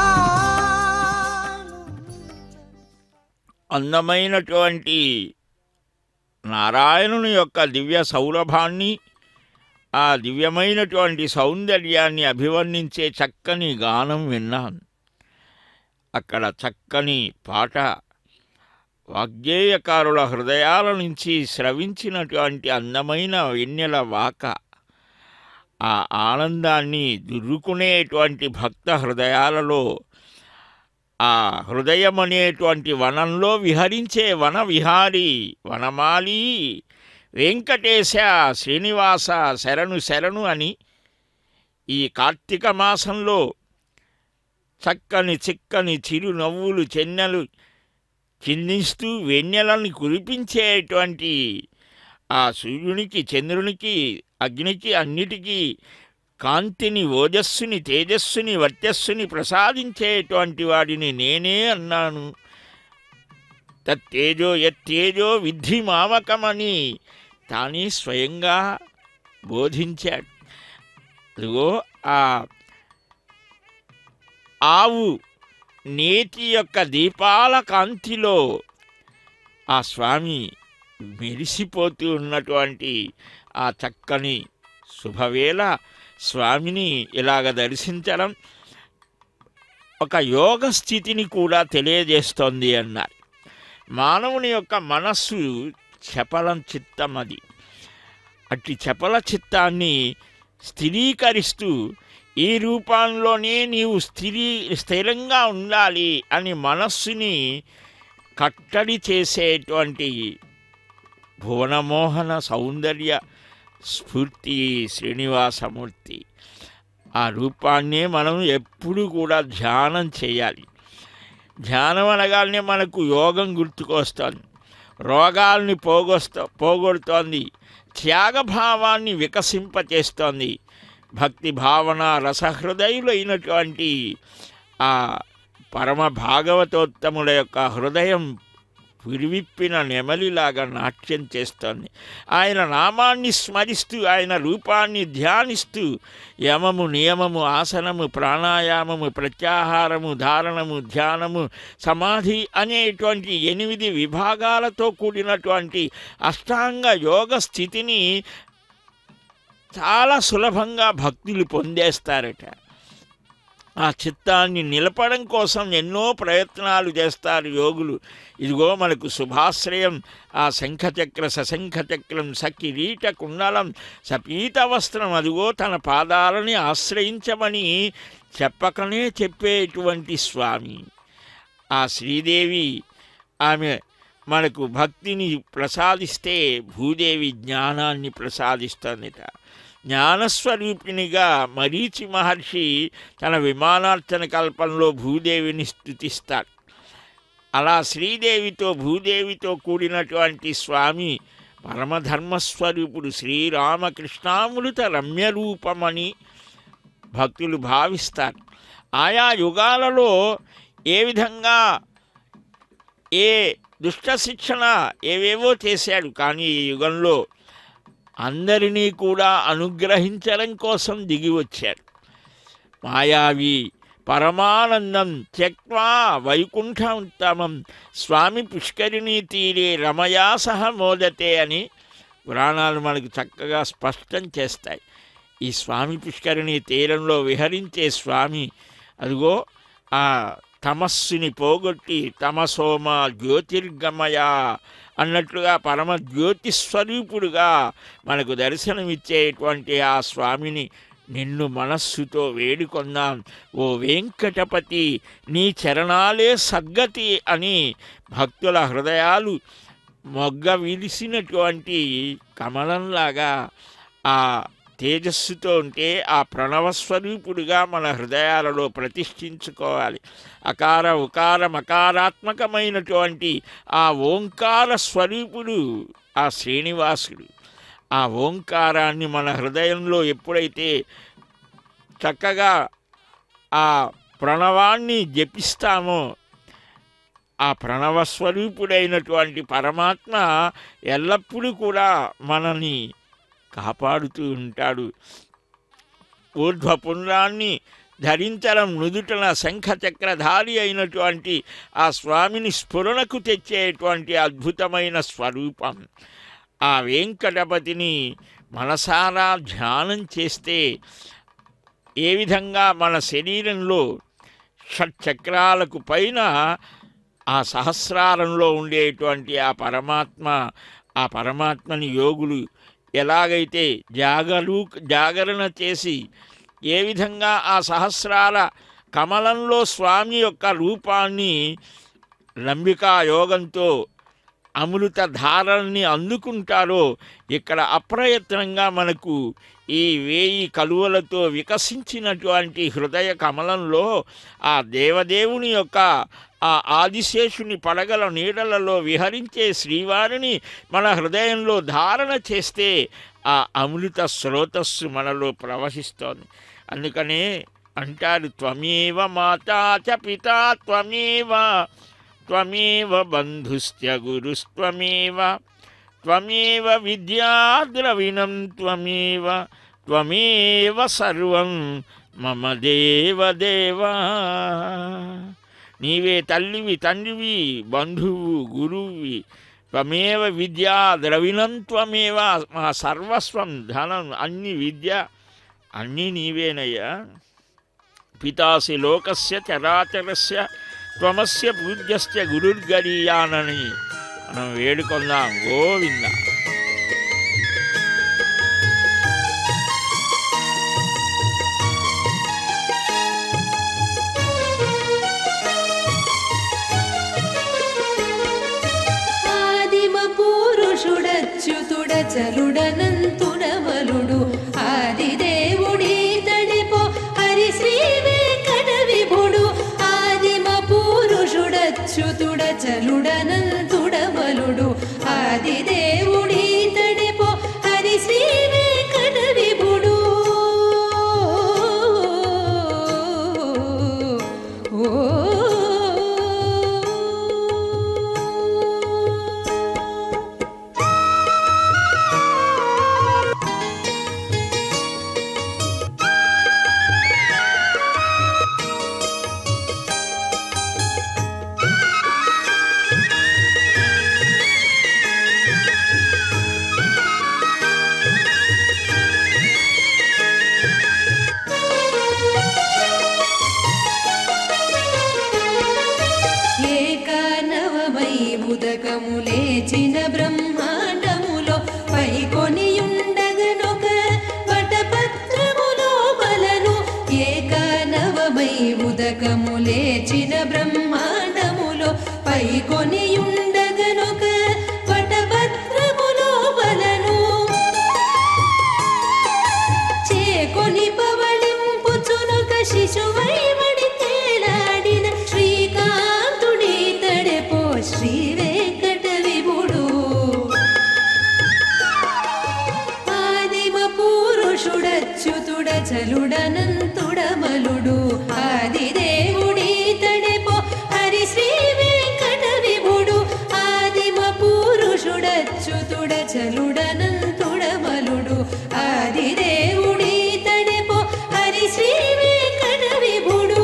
S4: అందమైనటువంటి నారాయణుని యొక్క దివ్య సౌరభాన్ని ఆ దివ్యమైనటువంటి సౌందర్యాన్ని అభివర్ణించే చక్కని గానం విన్నాను అక్కడ చక్కని పాట వాగ్గేయకారుల హృదయాల నుంచి స్రవించినటువంటి అందమైన వెన్నెల వాక ఆ ఆనందాన్ని దుర్రుకునేటువంటి భక్త హృదయాలలో ఆ హృదయం అనేటువంటి వనంలో విహరించే వన విహారి వనమాలి వెంకటేశ శ్రీనివాస శరణు శరణు అని ఈ కార్తీక మాసంలో చక్కని చిక్కని చిరునవ్వులు చెన్నెలు చిందిస్తూ వెన్నెలని కురిపించేటువంటి ఆ సూర్యునికి చంద్రునికి అగ్నికి అన్నిటికీ కాంతిని ఓజస్సుని తేజస్సుని వర్చస్సుని ప్రసాదించేటువంటి వాడిని నేనే అన్నాను తత్తేజో యత్తేజో విద్ధి మామకమని తానే స్వయంగా బోధించాడు అదిగో ఆ ఆవు నేతి యొక్క దీపాల కాంతిలో ఆ స్వామి మెరిసిపోతూ ఉన్నటువంటి ఆ చక్కని శుభవేళ స్వామిని ఇలాగ దర్శించడం ఒక యోగ స్థితిని కూడా తెలియజేస్తోంది అన్నారు మానవుని యొక్క మనస్సు చపలం చిత్తం అది అట్టి చపల చిత్తాన్ని స్థిరీకరిస్తూ ఈ రూపంలోనే నీవు స్థిరీ స్థిరంగా ఉండాలి అని మనస్సుని కట్టడి చేసేటువంటి భువనమోహన సౌందర్య స్ఫూర్తి శ్రీనివాసమూర్తి ఆ రూపాన్నే మనం ఎప్పుడు కూడా ధ్యానం చేయాలి ధ్యానం అనగానే మనకు యోగం గుర్తుకొస్తుంది రోగాల్ని పోగొస్తా పోగొడుతోంది త్యాగభావాన్ని వికసింపచేస్తోంది భక్తి భావన రసహృదయులైనటువంటి ఆ పరమ భాగవతోత్తముల యొక్క హృదయం పురివిప్పిన నెమలిలాగా నాట్యం చేస్తోంది ఆయన నామాన్ని స్మరిస్తూ ఆయన రూపాన్ని ధ్యానిస్తూ యమము నియమము ఆసనము ప్రాణాయామము ప్రత్యాహారము ధారణము ధ్యానము సమాధి అనేటువంటి ఎనిమిది విభాగాలతో కూడినటువంటి అష్టాంగ యోగ స్థితిని చాలా సులభంగా భక్తులు పొందేస్తారట ఆ చిత్తాన్ని నిలపడం కోసం ఎన్నో ప్రయత్నాలు చేస్తారు యోగులు ఇదిగో మనకు శుభాశ్రయం ఆ శంఖచక్ర సశంఖచక్రం సకిరీట కుండలం సపీత వస్త్రం అదిగో తన పాదాలని ఆశ్రయించమని చెప్పకనే చెప్పేటువంటి స్వామి ఆ శ్రీదేవి ఆమె మనకు భక్తిని ప్రసాదిస్తే భూదేవి జ్ఞానాన్ని ప్రసాదిస్తుందిట జ్ఞానస్వరూపిణిగా మరీచి మహర్షి తన విమానార్చన కల్పంలో భూదేవిని స్థుతిస్తాడు అలా శ్రీదేవితో భూదేవితో కూడినటువంటి స్వామి పరమధర్మస్వరూపుడు శ్రీరామకృష్ణామృత రమ్యరూపమని భక్తులు భావిస్తారు ఆయా యుగాలలో ఏ విధంగా ఏ దుష్ట శిక్షణ ఏవేవో చేశాడు కానీ ఈ యుగంలో అందరినీ కూడా అనుగ్రహించడం కోసం దిగి వచ్చాడు మాయావి పరమానందం త్యక్వా వైకుంఠోత్తమం స్వామి పుష్కరిణీ తీరే రమయా సహ మోదతే అని పురాణాలు మనకు చక్కగా స్పష్టం చేస్తాయి ఈ స్వామి పుష్కరిణి తీరంలో విహరించే స్వామి అదిగో ఆ తమస్సుని పోగొట్టి తమసోమ జ్యోతిర్గమయ అన్నట్లుగా పరమ జ్యోతి స్వరూపుడుగా మనకు దర్శనమిచ్చేటువంటి ఆ స్వామిని నిన్ను మనస్సుతో వేడుకొందాం ఓ వెంకటపతి నీ చరణాలే సద్గతి అని భక్తుల హృదయాలు మొగ్గ విలిసినటువంటి కమలంలాగా ఆ తేజస్సుతో ఉంటే ఆ ప్రణవ స్వరూపుడుగా మన హృదయాలలో ప్రతిష్ఠించుకోవాలి అకార ఉకార మకారాత్మకమైనటువంటి ఆ ఓంకార స్వరూపుడు ఆ శ్రీనివాసుడు ఆ ఓంకారాన్ని మన హృదయంలో ఎప్పుడైతే చక్కగా ఆ ప్రణవాన్ని జపిస్తామో ఆ ప్రణవ స్వరూపుడైనటువంటి పరమాత్మ ఎల్లప్పుడూ కూడా మనని కాపాడుతూ ఉంటాడు ఊర్ధ్వపుండ్రాన్ని ధరించడం నుదుటన శంఖచక్రధారి అయినటువంటి ఆ స్వామిని స్ఫురణకు తెచ్చేటువంటి అద్భుతమైన స్వరూపం ఆ వెంకటపతిని మనసారా ధ్యానం చేస్తే ఏ విధంగా మన శరీరంలో షట్చక్రాలకు పైన ఆ సహస్రారంలో ఉండేటువంటి ఆ పరమాత్మ ఆ పరమాత్మని యోగులు ఎలాగైతే జాగరూ జాగరణ చేసి ఏ విధంగా ఆ సహస్రాల కమలంలో స్వామి యొక్క రూపాన్ని లంబికా యోగంతో అమృత ధారల్ని అందుకుంటారో ఇక్కడ అప్రయత్నంగా మనకు ఈ వేయి కలువలతో వికసించినటువంటి హృదయ కమలంలో ఆ దేవదేవుని యొక్క ఆ ఆదిశేషుని పడగల నీడలలో విహరించే శ్రీవారిని మన హృదయంలో ధారణ చేస్తే ఆ అమృత స్రోతస్సు మనలో ప్రవహిస్తోంది అందుకనే అంటారు త్వమేవ మాతా చ పితా త్వమేవ త్వమేవ బంధుశ్చ గురుస్త్వమేవ త్వమేవ విద్యా ద్రవిణం త్వమేవ త్వమేవ సర్వం మమ దేవదేవా నీవే తల్లివి తండ్రివి బంధువు గురువువి త్వమేవ విద్యా ద్రవిణం త్వమేవ మా సర్వస్వం ధనం అన్ని విద్య అన్నీ నీవేనయ్యా పితాసి లోకస్య చరాచరస్య త్వమస్య పూజ్యస్య గురుర్గరీయానని మనం వేడుకొందాం గోవింద
S2: ఆదిమ పురుషుడచ్యుతుడ చలుడనంతుడవలుడు ఆదిదేవుడి తడిపో హరి శ్రీ వెంకట విభుడు ఆదిమ పురుషుడచ్యుతుడ చలుడనంతుడవలుడు ఆదిదేవుడి పురుషుడచ్యుతుడ చలుడనంతుడమలుడు ఆదిదేవుడీతడెపో హరి శ్రీ వెంకట విభుడు ఆదిమ పురుషుడచ్యుతుడ చలుడనంతుడమలుడు ఆదిదేవుడీతడెపో హరి శ్రీ వెంకట విభుడు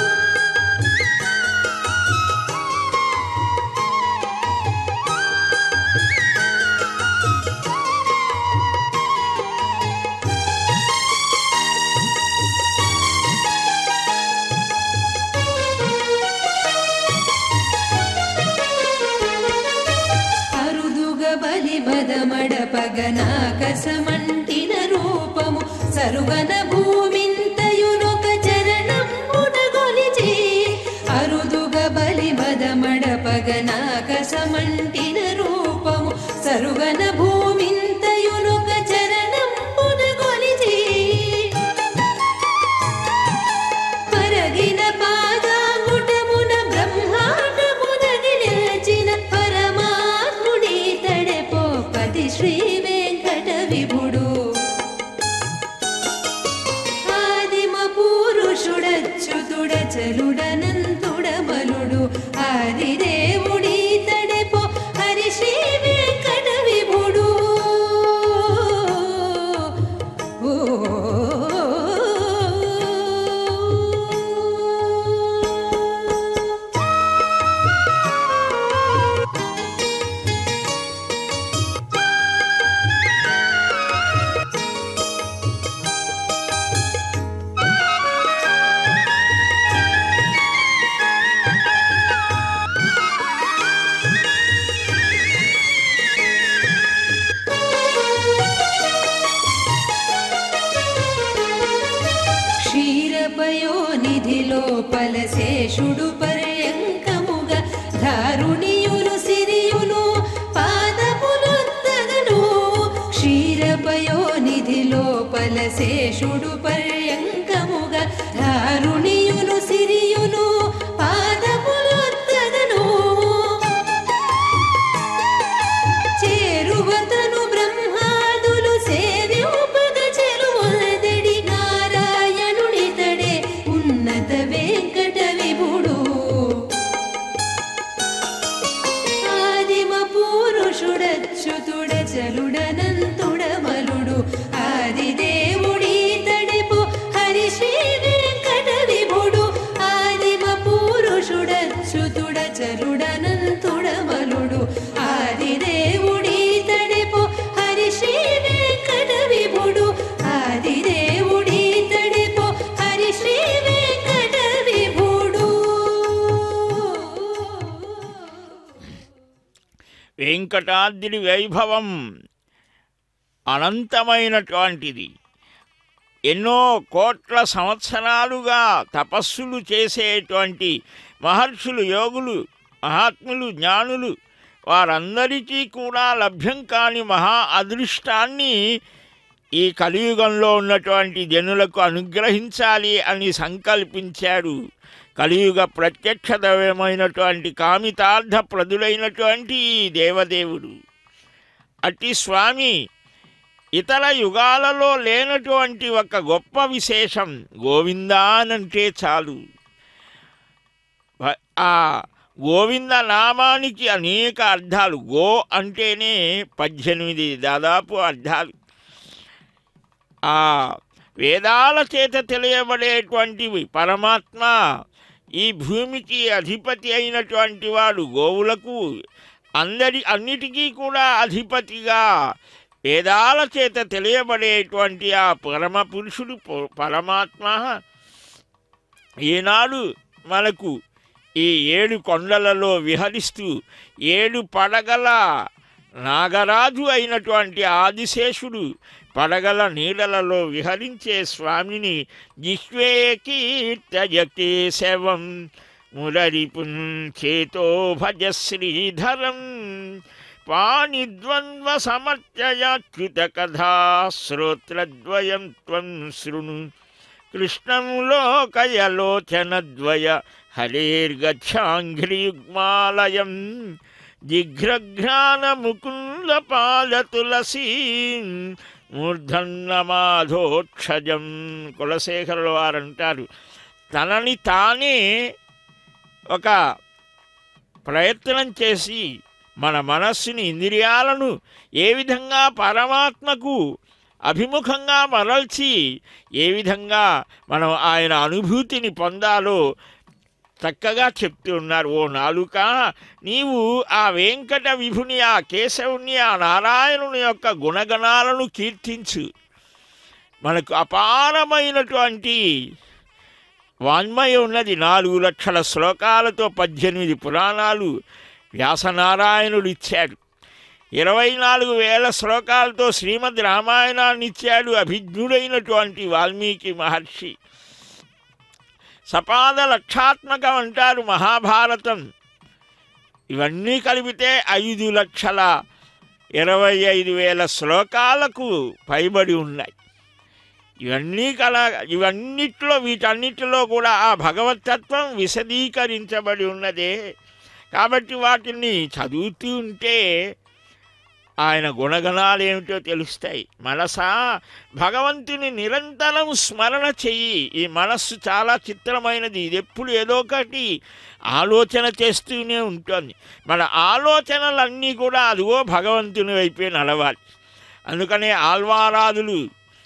S2: అరుదుగ బలి మదమడపగనాకసమంటిన రూపము సరుగన భూమింతయునొక చరణంబునగొలిచి అరుదుగ బలి మదమడపగనాకసమంటిన రూపము సరుగన భూమింతయునొక చరణంబునగొలిచి పరగిన పాదాంగుటమున బ్రహ్మాండమునగి నిలచిన పరమాత్ముడి తడెపో పతి శ్రీ వెంకట విభుడు ఆదిమ పురుషుడచ్యుతుడ చలుడనంతుడమలుడు ఆదిదేవుడి తడెపో హరి శ్రీ వెంకట విభుడు ఓ క్షీరపయోనిధిలో పలశేషుడు పర్యంకముగ ధారుణియులు సిరియులు పాదములొత్తగను క్షీరపయోనిధిలో పలశేషుడు పర్యంకముగ ధారుణియులు సిరియులు పాదములొత్తగను చేరువతను బ్రహ్మాదులు సేవ్యూపగ చెలువదడి నారాయణుడితడే ఉన్నత వెంకట విభుడు ఆదిమ పురుషుడచ్యుతుడ చలుడనంతుడమలుడు ఆదిదేవుడీతడెపో హరి శ్రీ వెంకట విభుడు ఆదిమ పురుషుడచ్యుతుడ చలుడనంతుడమలుడు ఆదిదేవుడీతడెపో హరి శ్రీ వెంకట విభుడు ఆదిదేవుడీతడెపో హరి శ్రీ వెంకట విభుడు
S4: వెంకటాద్రి వైభవం అనంతమైనటువంటిది ఎన్నో కోట్ల సంవత్సరాలుగా తపస్సులు చేసేటువంటి మహర్షులు యోగులు మహాత్ములు జ్ఞానులు వారందరికీ కూడా లభ్యం కాని మహా అదృష్టాన్ని ఈ కలియుగంలో ఉన్నటువంటి జనులకు అనుగ్రహించాలి అని సంకల్పించాడు కలియుగ ప్రత్యక్ష దైవమైనటువంటి కామితార్థ ప్రదులైనటువంటి ఈ దేవదేవుడు అట్టి స్వామి ఇతర యుగాలలో లేనటువంటి ఒక గొప్ప విశేషం గోవిందా అనంటే చాలు భ- ఆ గోవింద నామానికి అనేక అర్థాలు గో అంటేనే పద్దెనిమిది దాదాపు అర్థాలు ఆ వేదాల చేత తెలియబడేటువంటివి పరమాత్మ ఈ భూమికి అధిపతి అయినటువంటి వాడు గోవులకు అందరి అన్నిటికీ కూడా అధిపతిగా వేదాల చేత తెలియబడేటువంటి ఆ పరమ పురుషుడు ప- పరమాత్మ ఈనాడు మనకు ఈ ఏడు కొండలలో విహరిస్తూ ఏడు పడగల నాగరాజు అయినటువంటి ఆదిశేషుడు పడగల నీడలలో విహరించే స్వామిని జిష్వే కీర్తయతే శవం మురరిపుంచేతో భజ శ్రీధరం పాణిద్వంద్వ సమర్చయాచ్యుత కథా శ్రోత్రద్వయం త్వం శృణు కృష్ణం లోకయలోచనద్వయ హరేర్గచ్ఛాంఘ్రియుగ్మాలయం జిఘ్రఘ్రాణ ముకుంద పాల తులసీ మూర్ధన్నమాధోక్షజం కులశేఖరుల వారు అంటారు తనని తానే ఒక ప్రయత్నం చేసి మన మనస్సుని ఇంద్రియాలను ఏ విధంగా పరమాత్మకు అభిముఖంగా మరల్చి ఏ విధంగా మనం ఆయన అనుభూతిని పొందాలో చక్కగా చెప్తూ ఉన్నారు ఓ నాలుక నీవు ఆ వెంకట విభుని ఆ కేశవుని ఆ నారాయణుని యొక్క గుణగణాలను కీర్తించు మనకు అపారమైనటువంటి వాన్మయం ఉన్నది నాలుగు లక్షల శ్లోకాలతో పద్దెనిమిది పురాణాలు వ్యాసనారాయణుడు ఇచ్చాడు ఇరవై నాలుగు వేల శ్లోకాలతో శ్రీమద్ రామాయణాన్ని ఇచ్చాడు అభిజ్ఞుడైనటువంటి వాల్మీకి మహర్షి సపాద లక్షాత్మకం అంటారు మహాభారతం ఇవన్నీ కలిపితే ఐదు లక్షల ఇరవై ఐదు వేల శ్లోకాలకు పైబడి ఉన్నాయి ఇవన్నీ కల ఇవన్నిట్లో వీటన్నిటిలో కూడా ఆ భగవతత్వం విశదీకరించబడి ఉన్నదే కాబట్టి వాటిని చదువుతూ ఉంటే ఆయన గుణగణాలు ఏమిటో తెలుస్తాయి మనసా భగవంతుని నిరంతరం స్మరణ చెయ్యి ఈ మనస్సు చాలా చిత్రమైనది ఇది ఎప్పుడు ఏదో ఒకటి ఆలోచన చేస్తూనే ఉంటుంది మన ఆలోచనలన్నీ కూడా అదిగో భగవంతుని వైపే నడవాలి అందుకనే ఆల్వారాదులు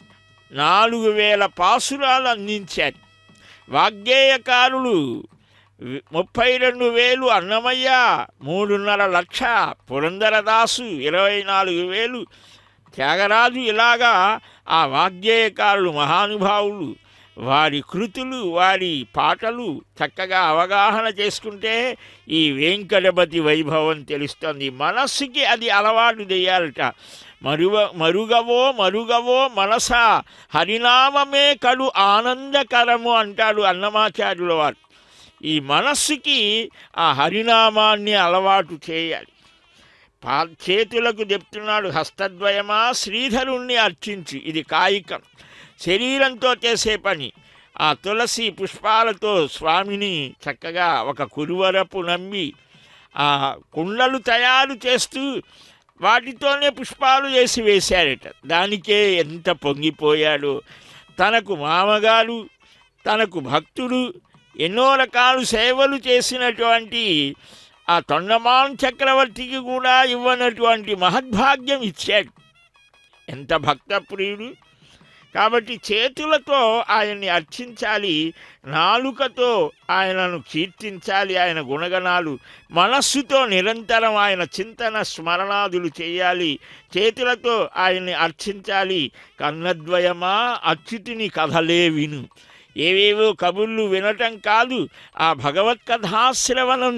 S4: నాలుగు వేల పాసురాలు అందించారు వాగ్గేయకారులు వి- ముప్పై రెండు వేలు అన్నమయ్య మూడున్నర లక్ష పురందరదాసు ఇరవై నాలుగు వేలు త్యాగరాజు ఇలాగా ఆ వాగ్గేయకారులు మహానుభావులు వారి కృతులు వారి పాటలు చక్కగా అవగాహన చేసుకుంటే ఈ వెంకటపతి వైభవం తెలుస్తుంది మనస్సుకి అది అలవాటు చేయాలట మరువ మరుగవో మరుగవో మనస హరినామమే కడు ఆనందకరము అంటాడు అన్నమాచార్యుల వారు ఈ మనస్సుకి ఆ హరినామాన్ని అలవాటు చేయాలి పా చేతులకు చెప్తున్నాడు హస్తద్వయమా శ్రీధరుణ్ణి అర్చించు ఇది కాయికం శరీరంతో చేసే పని ఆ తులసి పుష్పాలతో స్వామిని చక్కగా ఒక కురువరపు నమ్మి ఆ కుండలు తయారు చేస్తూ వాటితోనే పుష్పాలు చేసి వేశారట దానికే ఎంత పొంగిపోయాడో తనకు మామగారు తనకు భక్తుడు ఎన్నో రకాలు సేవలు చేసినటువంటి ఆ తొండమాన్ చక్రవర్తికి కూడా ఇవ్వనటువంటి మహద్భాగ్యం ఇచ్చాడు ఎంత భక్త ప్రియుడు కాబట్టి చేతులతో ఆయన్ని అర్చించాలి నాలుకతో ఆయనను కీర్తించాలి ఆయన గుణగణాలు మనస్సుతో నిరంతరం ఆయన చింతన స్మరణాదులు చేయాలి చేతులతో ఆయన్ని అర్చించాలి కన్నద్వయమా అచ్యుతిని కథలే విను ఏవేవో కబుర్లు వినటం కాదు ఆ భగవత్ కథాశ్రవణం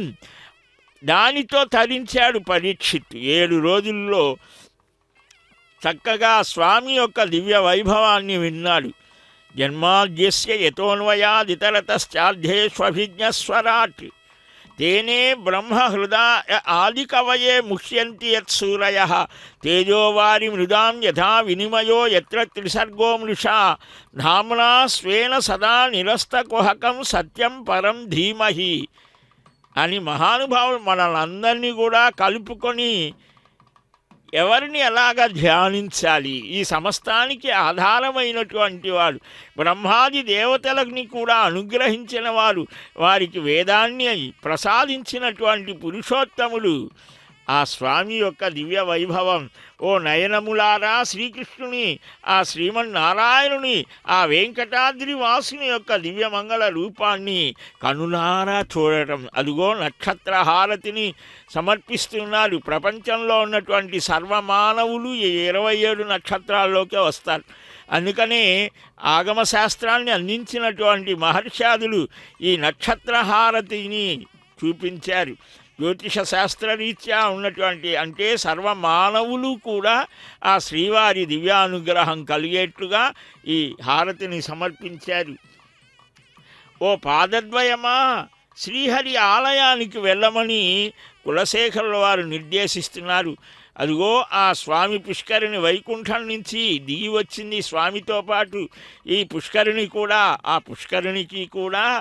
S4: దానితో తరించాడు పరీక్షిత్ ఏడు రోజుల్లో చక్కగా స్వామి యొక్క దివ్య వైభవాన్ని విన్నాడు జన్మాద్యస్య యతోన్వయాదితరతశ్చాధ్యేష్వభిజ్ఞస్వరాట్ తేనే బ్రహ్మ హృదయ ఆదికవయే ముష్యంతి యత్సూరయ తేజోవారి మృదాం యథా వినిమయో ఎత్ర త్రిసర్గో మృషా ధామ్నా స్వేన సదా నిరస్తకుహకం సత్యం పరం ధీమహి అని మహానుభావులు మనల్ని కూడా కలుపుకొని ఎవరిని ఎలాగ ధ్యానించాలి ఈ సమస్తానికి ఆధారమైనటువంటి వాడు బ్రహ్మాది దేవతలని కూడా అనుగ్రహించిన వారు వారికి వేదాన్ని ప్రసాదించినటువంటి పురుషోత్తముడు ఆ స్వామి యొక్క దివ్య వైభవం ఓ నయనములారా శ్రీకృష్ణుని ఆ శ్రీమన్నారాయణుని ఆ వెంకటాద్రి వాసుని యొక్క దివ్యమంగళ రూపాన్ని కనులారా చూడటం అదిగో నక్షత్ర హారతిని సమర్పిస్తున్నారు ప్రపంచంలో ఉన్నటువంటి సర్వమానవులు ఈ ఇరవై ఏడు నక్షత్రాల్లోకే వస్తారు అందుకనే ఆగమ శాస్త్రాన్ని అందించినటువంటి మహర్షాదులు ఈ నక్షత్ర హారతిని చూపించారు జ్యోతిష శాస్త్రరీత్యా ఉన్నటువంటి అంటే సర్వమానవులు కూడా ఆ శ్రీవారి దివ్యానుగ్రహం కలిగేట్లుగా ఈ హారతిని సమర్పించారు ఓ పాదద్వయమా శ్రీహరి ఆలయానికి వెళ్ళమని కులశేఖరుల వారు నిర్దేశిస్తున్నారు అదిగో ఆ స్వామి పుష్కరిణి వైకుంఠం నుంచి దిగి వచ్చింది స్వామితో పాటు ఈ పుష్కరిణి కూడా ఆ పుష్కరిణికి కూడా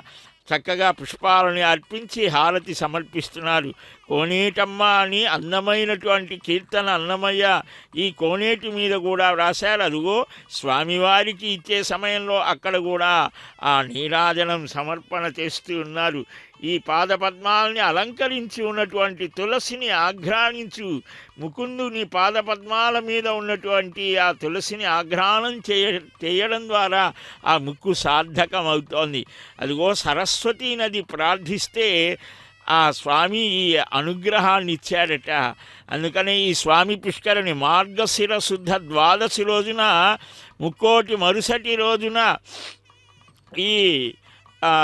S4: చక్కగా పుష్పాలని అర్పించి హారతి సమర్పిస్తున్నారు కోనేటమ్మ అని అందమైనటువంటి కీర్తన అన్నమయ్య ఈ కోనేటి మీద కూడా వ్రాశారు అదిగో స్వామివారికి ఇచ్చే సమయంలో అక్కడ కూడా ఆ నీరాజనం సమర్పణ చేస్తూ ఉన్నారు ఈ పాదపద్మాలని అలంకరించి ఉన్నటువంటి తులసిని ఆఘ్రాణించు ముకుందుని పాదపద్మాల మీద ఉన్నటువంటి ఆ తులసిని ఆఘ్రాణం చేయ చేయడం ద్వారా ఆ ముక్కు సార్థకం అవుతోంది అదిగో సరస్వతీ నది ప్రార్థిస్తే ఆ స్వామి ఈ అనుగ్రహాన్ని ఇచ్చాడట అందుకనే ఈ స్వామి పుష్కరిణి మార్గశిర శుద్ధ ద్వాదశి రోజున ముక్కోటి మరుసటి రోజున ఈ ఆ,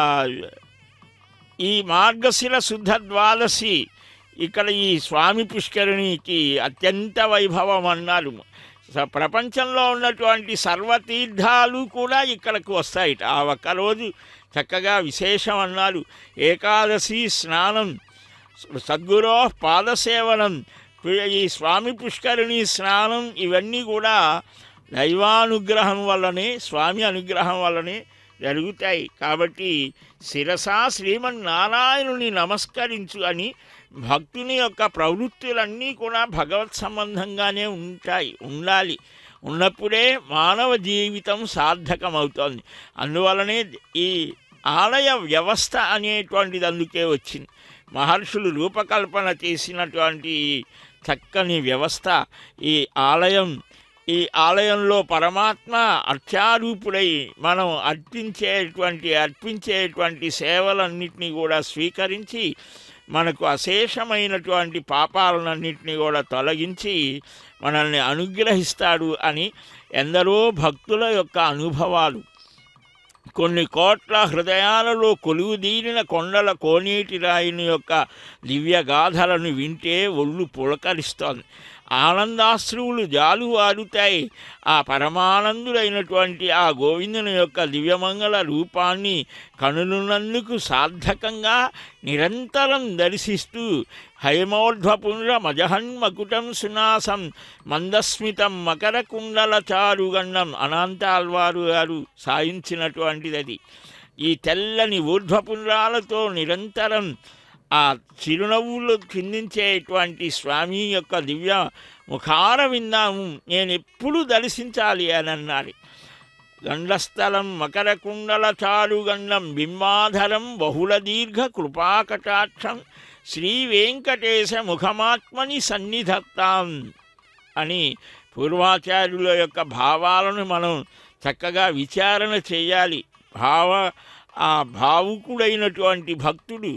S4: ఈ మార్గశిర శుద్ధ ద్వాదశి ఇక్కడ ఈ స్వామి పుష్కరిణికి అత్యంత వైభవం అన్నారు స- ప్రపంచంలో ఉన్నటువంటి సర్వతీర్థాలు కూడా ఇక్కడకు వస్తాయిట ఆ ఒక్కరోజు చక్కగా విశేషం అన్నారు ఏకాదశి స్నానం సద్గురో పాదసేవనం ఈ స్వామి పుష్కరిణి స్నానం ఇవన్నీ కూడా దైవానుగ్రహం వల్లనే స్వామి అనుగ్రహం వల్లనే జరుగుతాయి కాబట్టి శిరసా శ్రీమన్నారాయణుని నమస్కరించు అని భక్తుని యొక్క ప్రవృత్తులన్నీ కూడా భగవత్ సంబంధంగానే ఉంటాయి ఉండాలి ఉన్నప్పుడే మానవ జీవితం సార్థకమవుతోంది అందువలనే ఈ ఆలయ వ్యవస్థ అనేటువంటిది అందుకే వచ్చింది మహర్షులు రూపకల్పన చేసినటువంటి ఈ చక్కని వ్యవస్థ ఈ ఆలయం ఈ ఆలయంలో పరమాత్మ అర్చారూపుడై మనం అర్పించేటువంటి అర్పించేటువంటి సేవలన్నింటినీ కూడా స్వీకరించి మనకు అశేషమైనటువంటి పాపాలన్నింటినీ కూడా తొలగించి మనల్ని అనుగ్రహిస్తాడు అని ఎందరో భక్తుల యొక్క అనుభవాలు కొన్ని కోట్ల హృదయాలలో కొలువుదీరిన కొండల కోనేటి రాయిని యొక్క దివ్యగాథలను వింటే ఒళ్ళు పులకరిస్తోంది ఆనందాశ్రువులు జాలువారుతాయి ఆ పరమానందుడైనటువంటి ఆ గోవిందుని యొక్క దివ్యమంగళ రూపాన్ని కనులున్నందుకు సార్థకంగా నిరంతరం దర్శిస్తూ హైమోర్ధ్వపుండ్ర మజహన్మకుటం సునాసం మందస్మితం మకర కుండల చారుగండం అనంతాల్వారు గారు సాయించినటువంటిది అది ఈ తెల్లని ఊర్ధ్వపుండ్రాలతో నిరంతరం ఆ చిరునవ్వులు చిందించేటువంటి స్వామి యొక్క దివ్య ముఖార విందాము నేను ఎప్పుడు దర్శించాలి అని అన్నారు గండస్థలం మకర కుండల చారుగండం బింబాధరం బహుళ దీర్ఘ కృపాకటాక్షం శ్రీ వెంకటేశ ముఖమాత్మని సన్నిధత్తాం అని పూర్వాచార్యుల యొక్క భావాలను మనం చక్కగా విచారణ చేయాలి భావ ఆ భావుకుడైనటువంటి భక్తుడు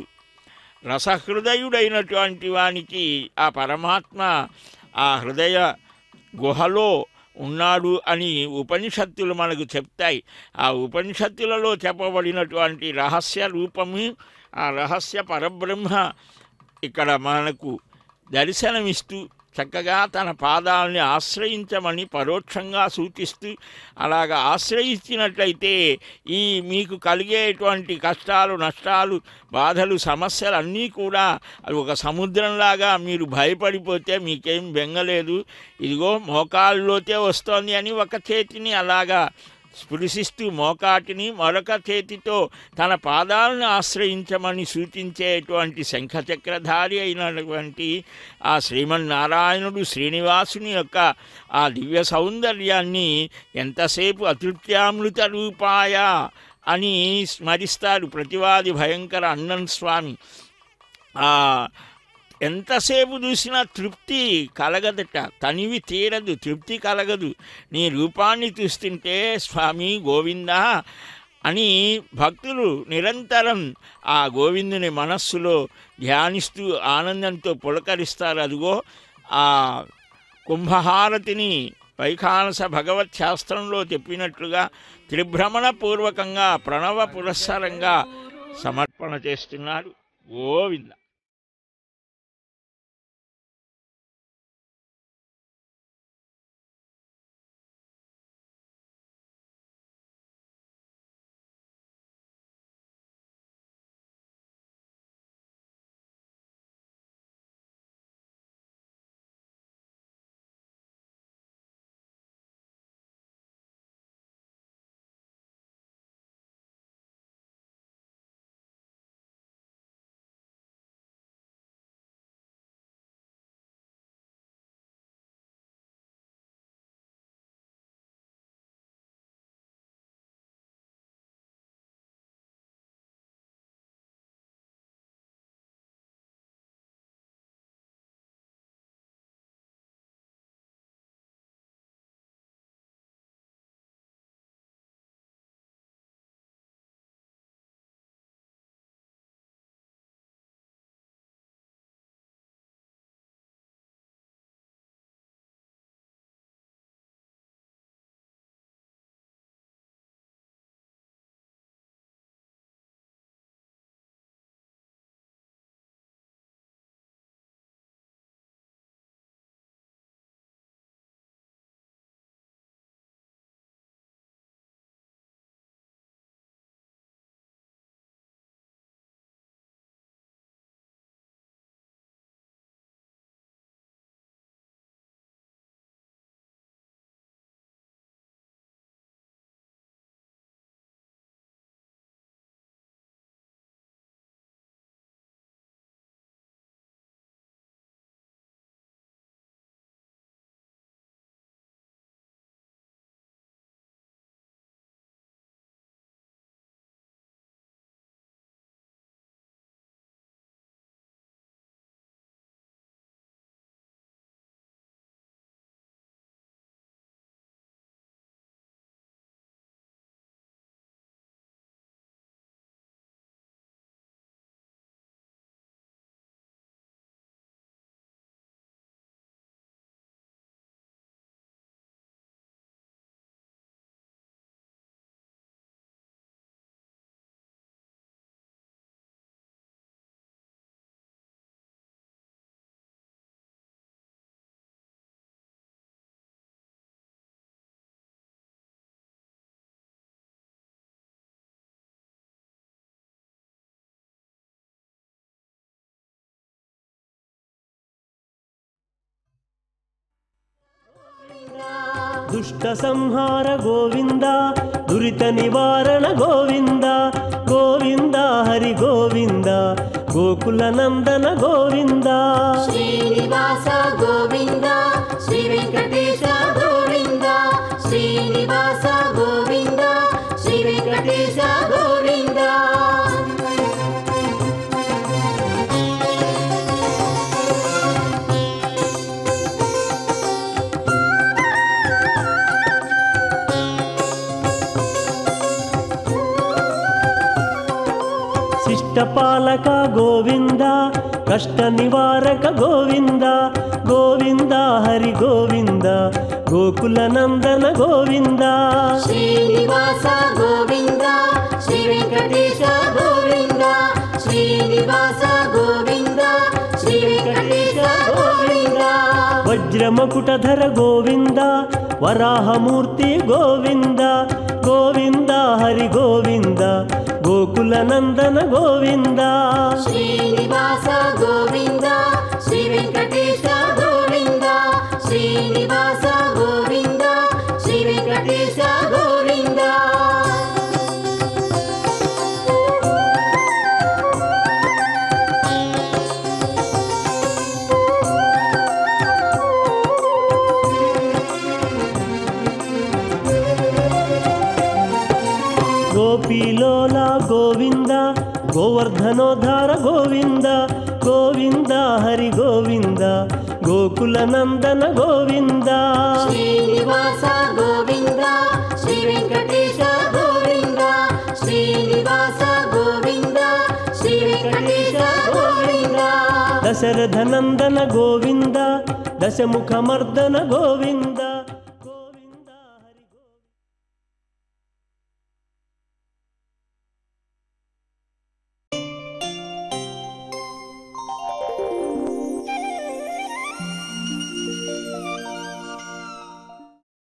S4: రసహృదయుడైనటువంటి వానికి ఆ పరమాత్మ ఆ హృదయ గుహలో ఉన్నాడు అని ఉపనిషత్తులు మనకు చెప్తాయి ఆ ఉపనిషత్తులలో చెప్పబడినటువంటి రహస్య రూపము ఆ రహస్య పరబ్రహ్మ ఇక్కడ మనకు దర్శనమిస్తూ చక్కగా తన పాదాలని ఆశ్రయించమని పరోక్షంగా సూచిస్తూ అలాగ ఆశ్రయించినట్లయితే ఈ మీకు కలిగేటువంటి కష్టాలు నష్టాలు బాధలు సమస్యలు అన్నీ కూడా అవి ఒక సముద్రంలాగా మీరు భయపడిపోతే మీకేం బెంగలేదు ఇదిగో మోకాళ్ళలోతే వస్తోంది అని ఒక చేతిని అలాగా స్పృశిస్తూ మోకాటిని మరొక చేతితో తన పాదాలను ఆశ్రయించమని సూచించేటువంటి శంఖచక్రధారి అయినటువంటి ఆ శ్రీమన్నారాయణుడు శ్రీనివాసుని యొక్క ఆ దివ్య సౌందర్యాన్ని ఎంతసేపు అతృప్త్యామృత రూపాయ అని స్మరిస్తారు ప్రతివాది భయంకర అన్నం స్వామి ఆ ఎంతసేపు చూసినా తృప్తి కలగదట తనివి తీరదు తృప్తి కలగదు నీ రూపాన్ని చూస్తుంటే స్వామి గోవింద అని భక్తులు నిరంతరం ఆ గోవిందుని మనస్సులో ధ్యానిస్తూ ఆనందంతో పులకరిస్తారు అదిగో ఆ కుంభహారతిని వైఖానస భగవత్ శాస్త్రంలో చెప్పినట్లుగా త్రిభ్రమణ పూర్వకంగా ప్రణవ పురస్సరంగా సమర్పణ చేస్తున్నారు గోవింద
S1: దుష్ట సంహార గోవింద దురిత నివారణ గోవింద గోవింద హరి గోవింద గోకుల నందన గోవింద
S2: శ్రీనివాస గోవింద శ్రీ వెంకటేశ గోవింద శ్రీనివాస గోవింద శ్రీ వెంకటేశ గోవింద
S1: శిష్టపాలక గోవింద కష్ట నివారక గోవింద గోవింద హరి గోవింద గోకుల నందన గోవింద
S2: శ్రీనివాస గోవింద శ్రీ వెంకటేశ గోవింద శ్రీనివాస గోవింద శ్రీ వెంకటేశ గోవింద
S1: వజ్రమకుటధర గోవింద వరాహమూర్తి గోవింద గోవింద హరి గోవింద గోకుల నందన గోవింద
S2: శ్రీనివాస గోవింద శ్రీ వెంకటేశ గోవింద శ్రీనివాస గోవింద శ్రీ వెంకటేశ గోవింద
S1: గోపీలోల గోవింద గోవర్ధనోధార గోవింద గోవింద హరి గోవింద గోకుల నందన గోవింద
S2: శ్రీనివాస గోవింద శ్రీ వెంకటేశ గోవింద శ్రీనివాస గోవింద శ్రీ వెంకటేశ గోవింద
S1: దశరథ నందన గోవింద దశముఖమర్దన గోవింద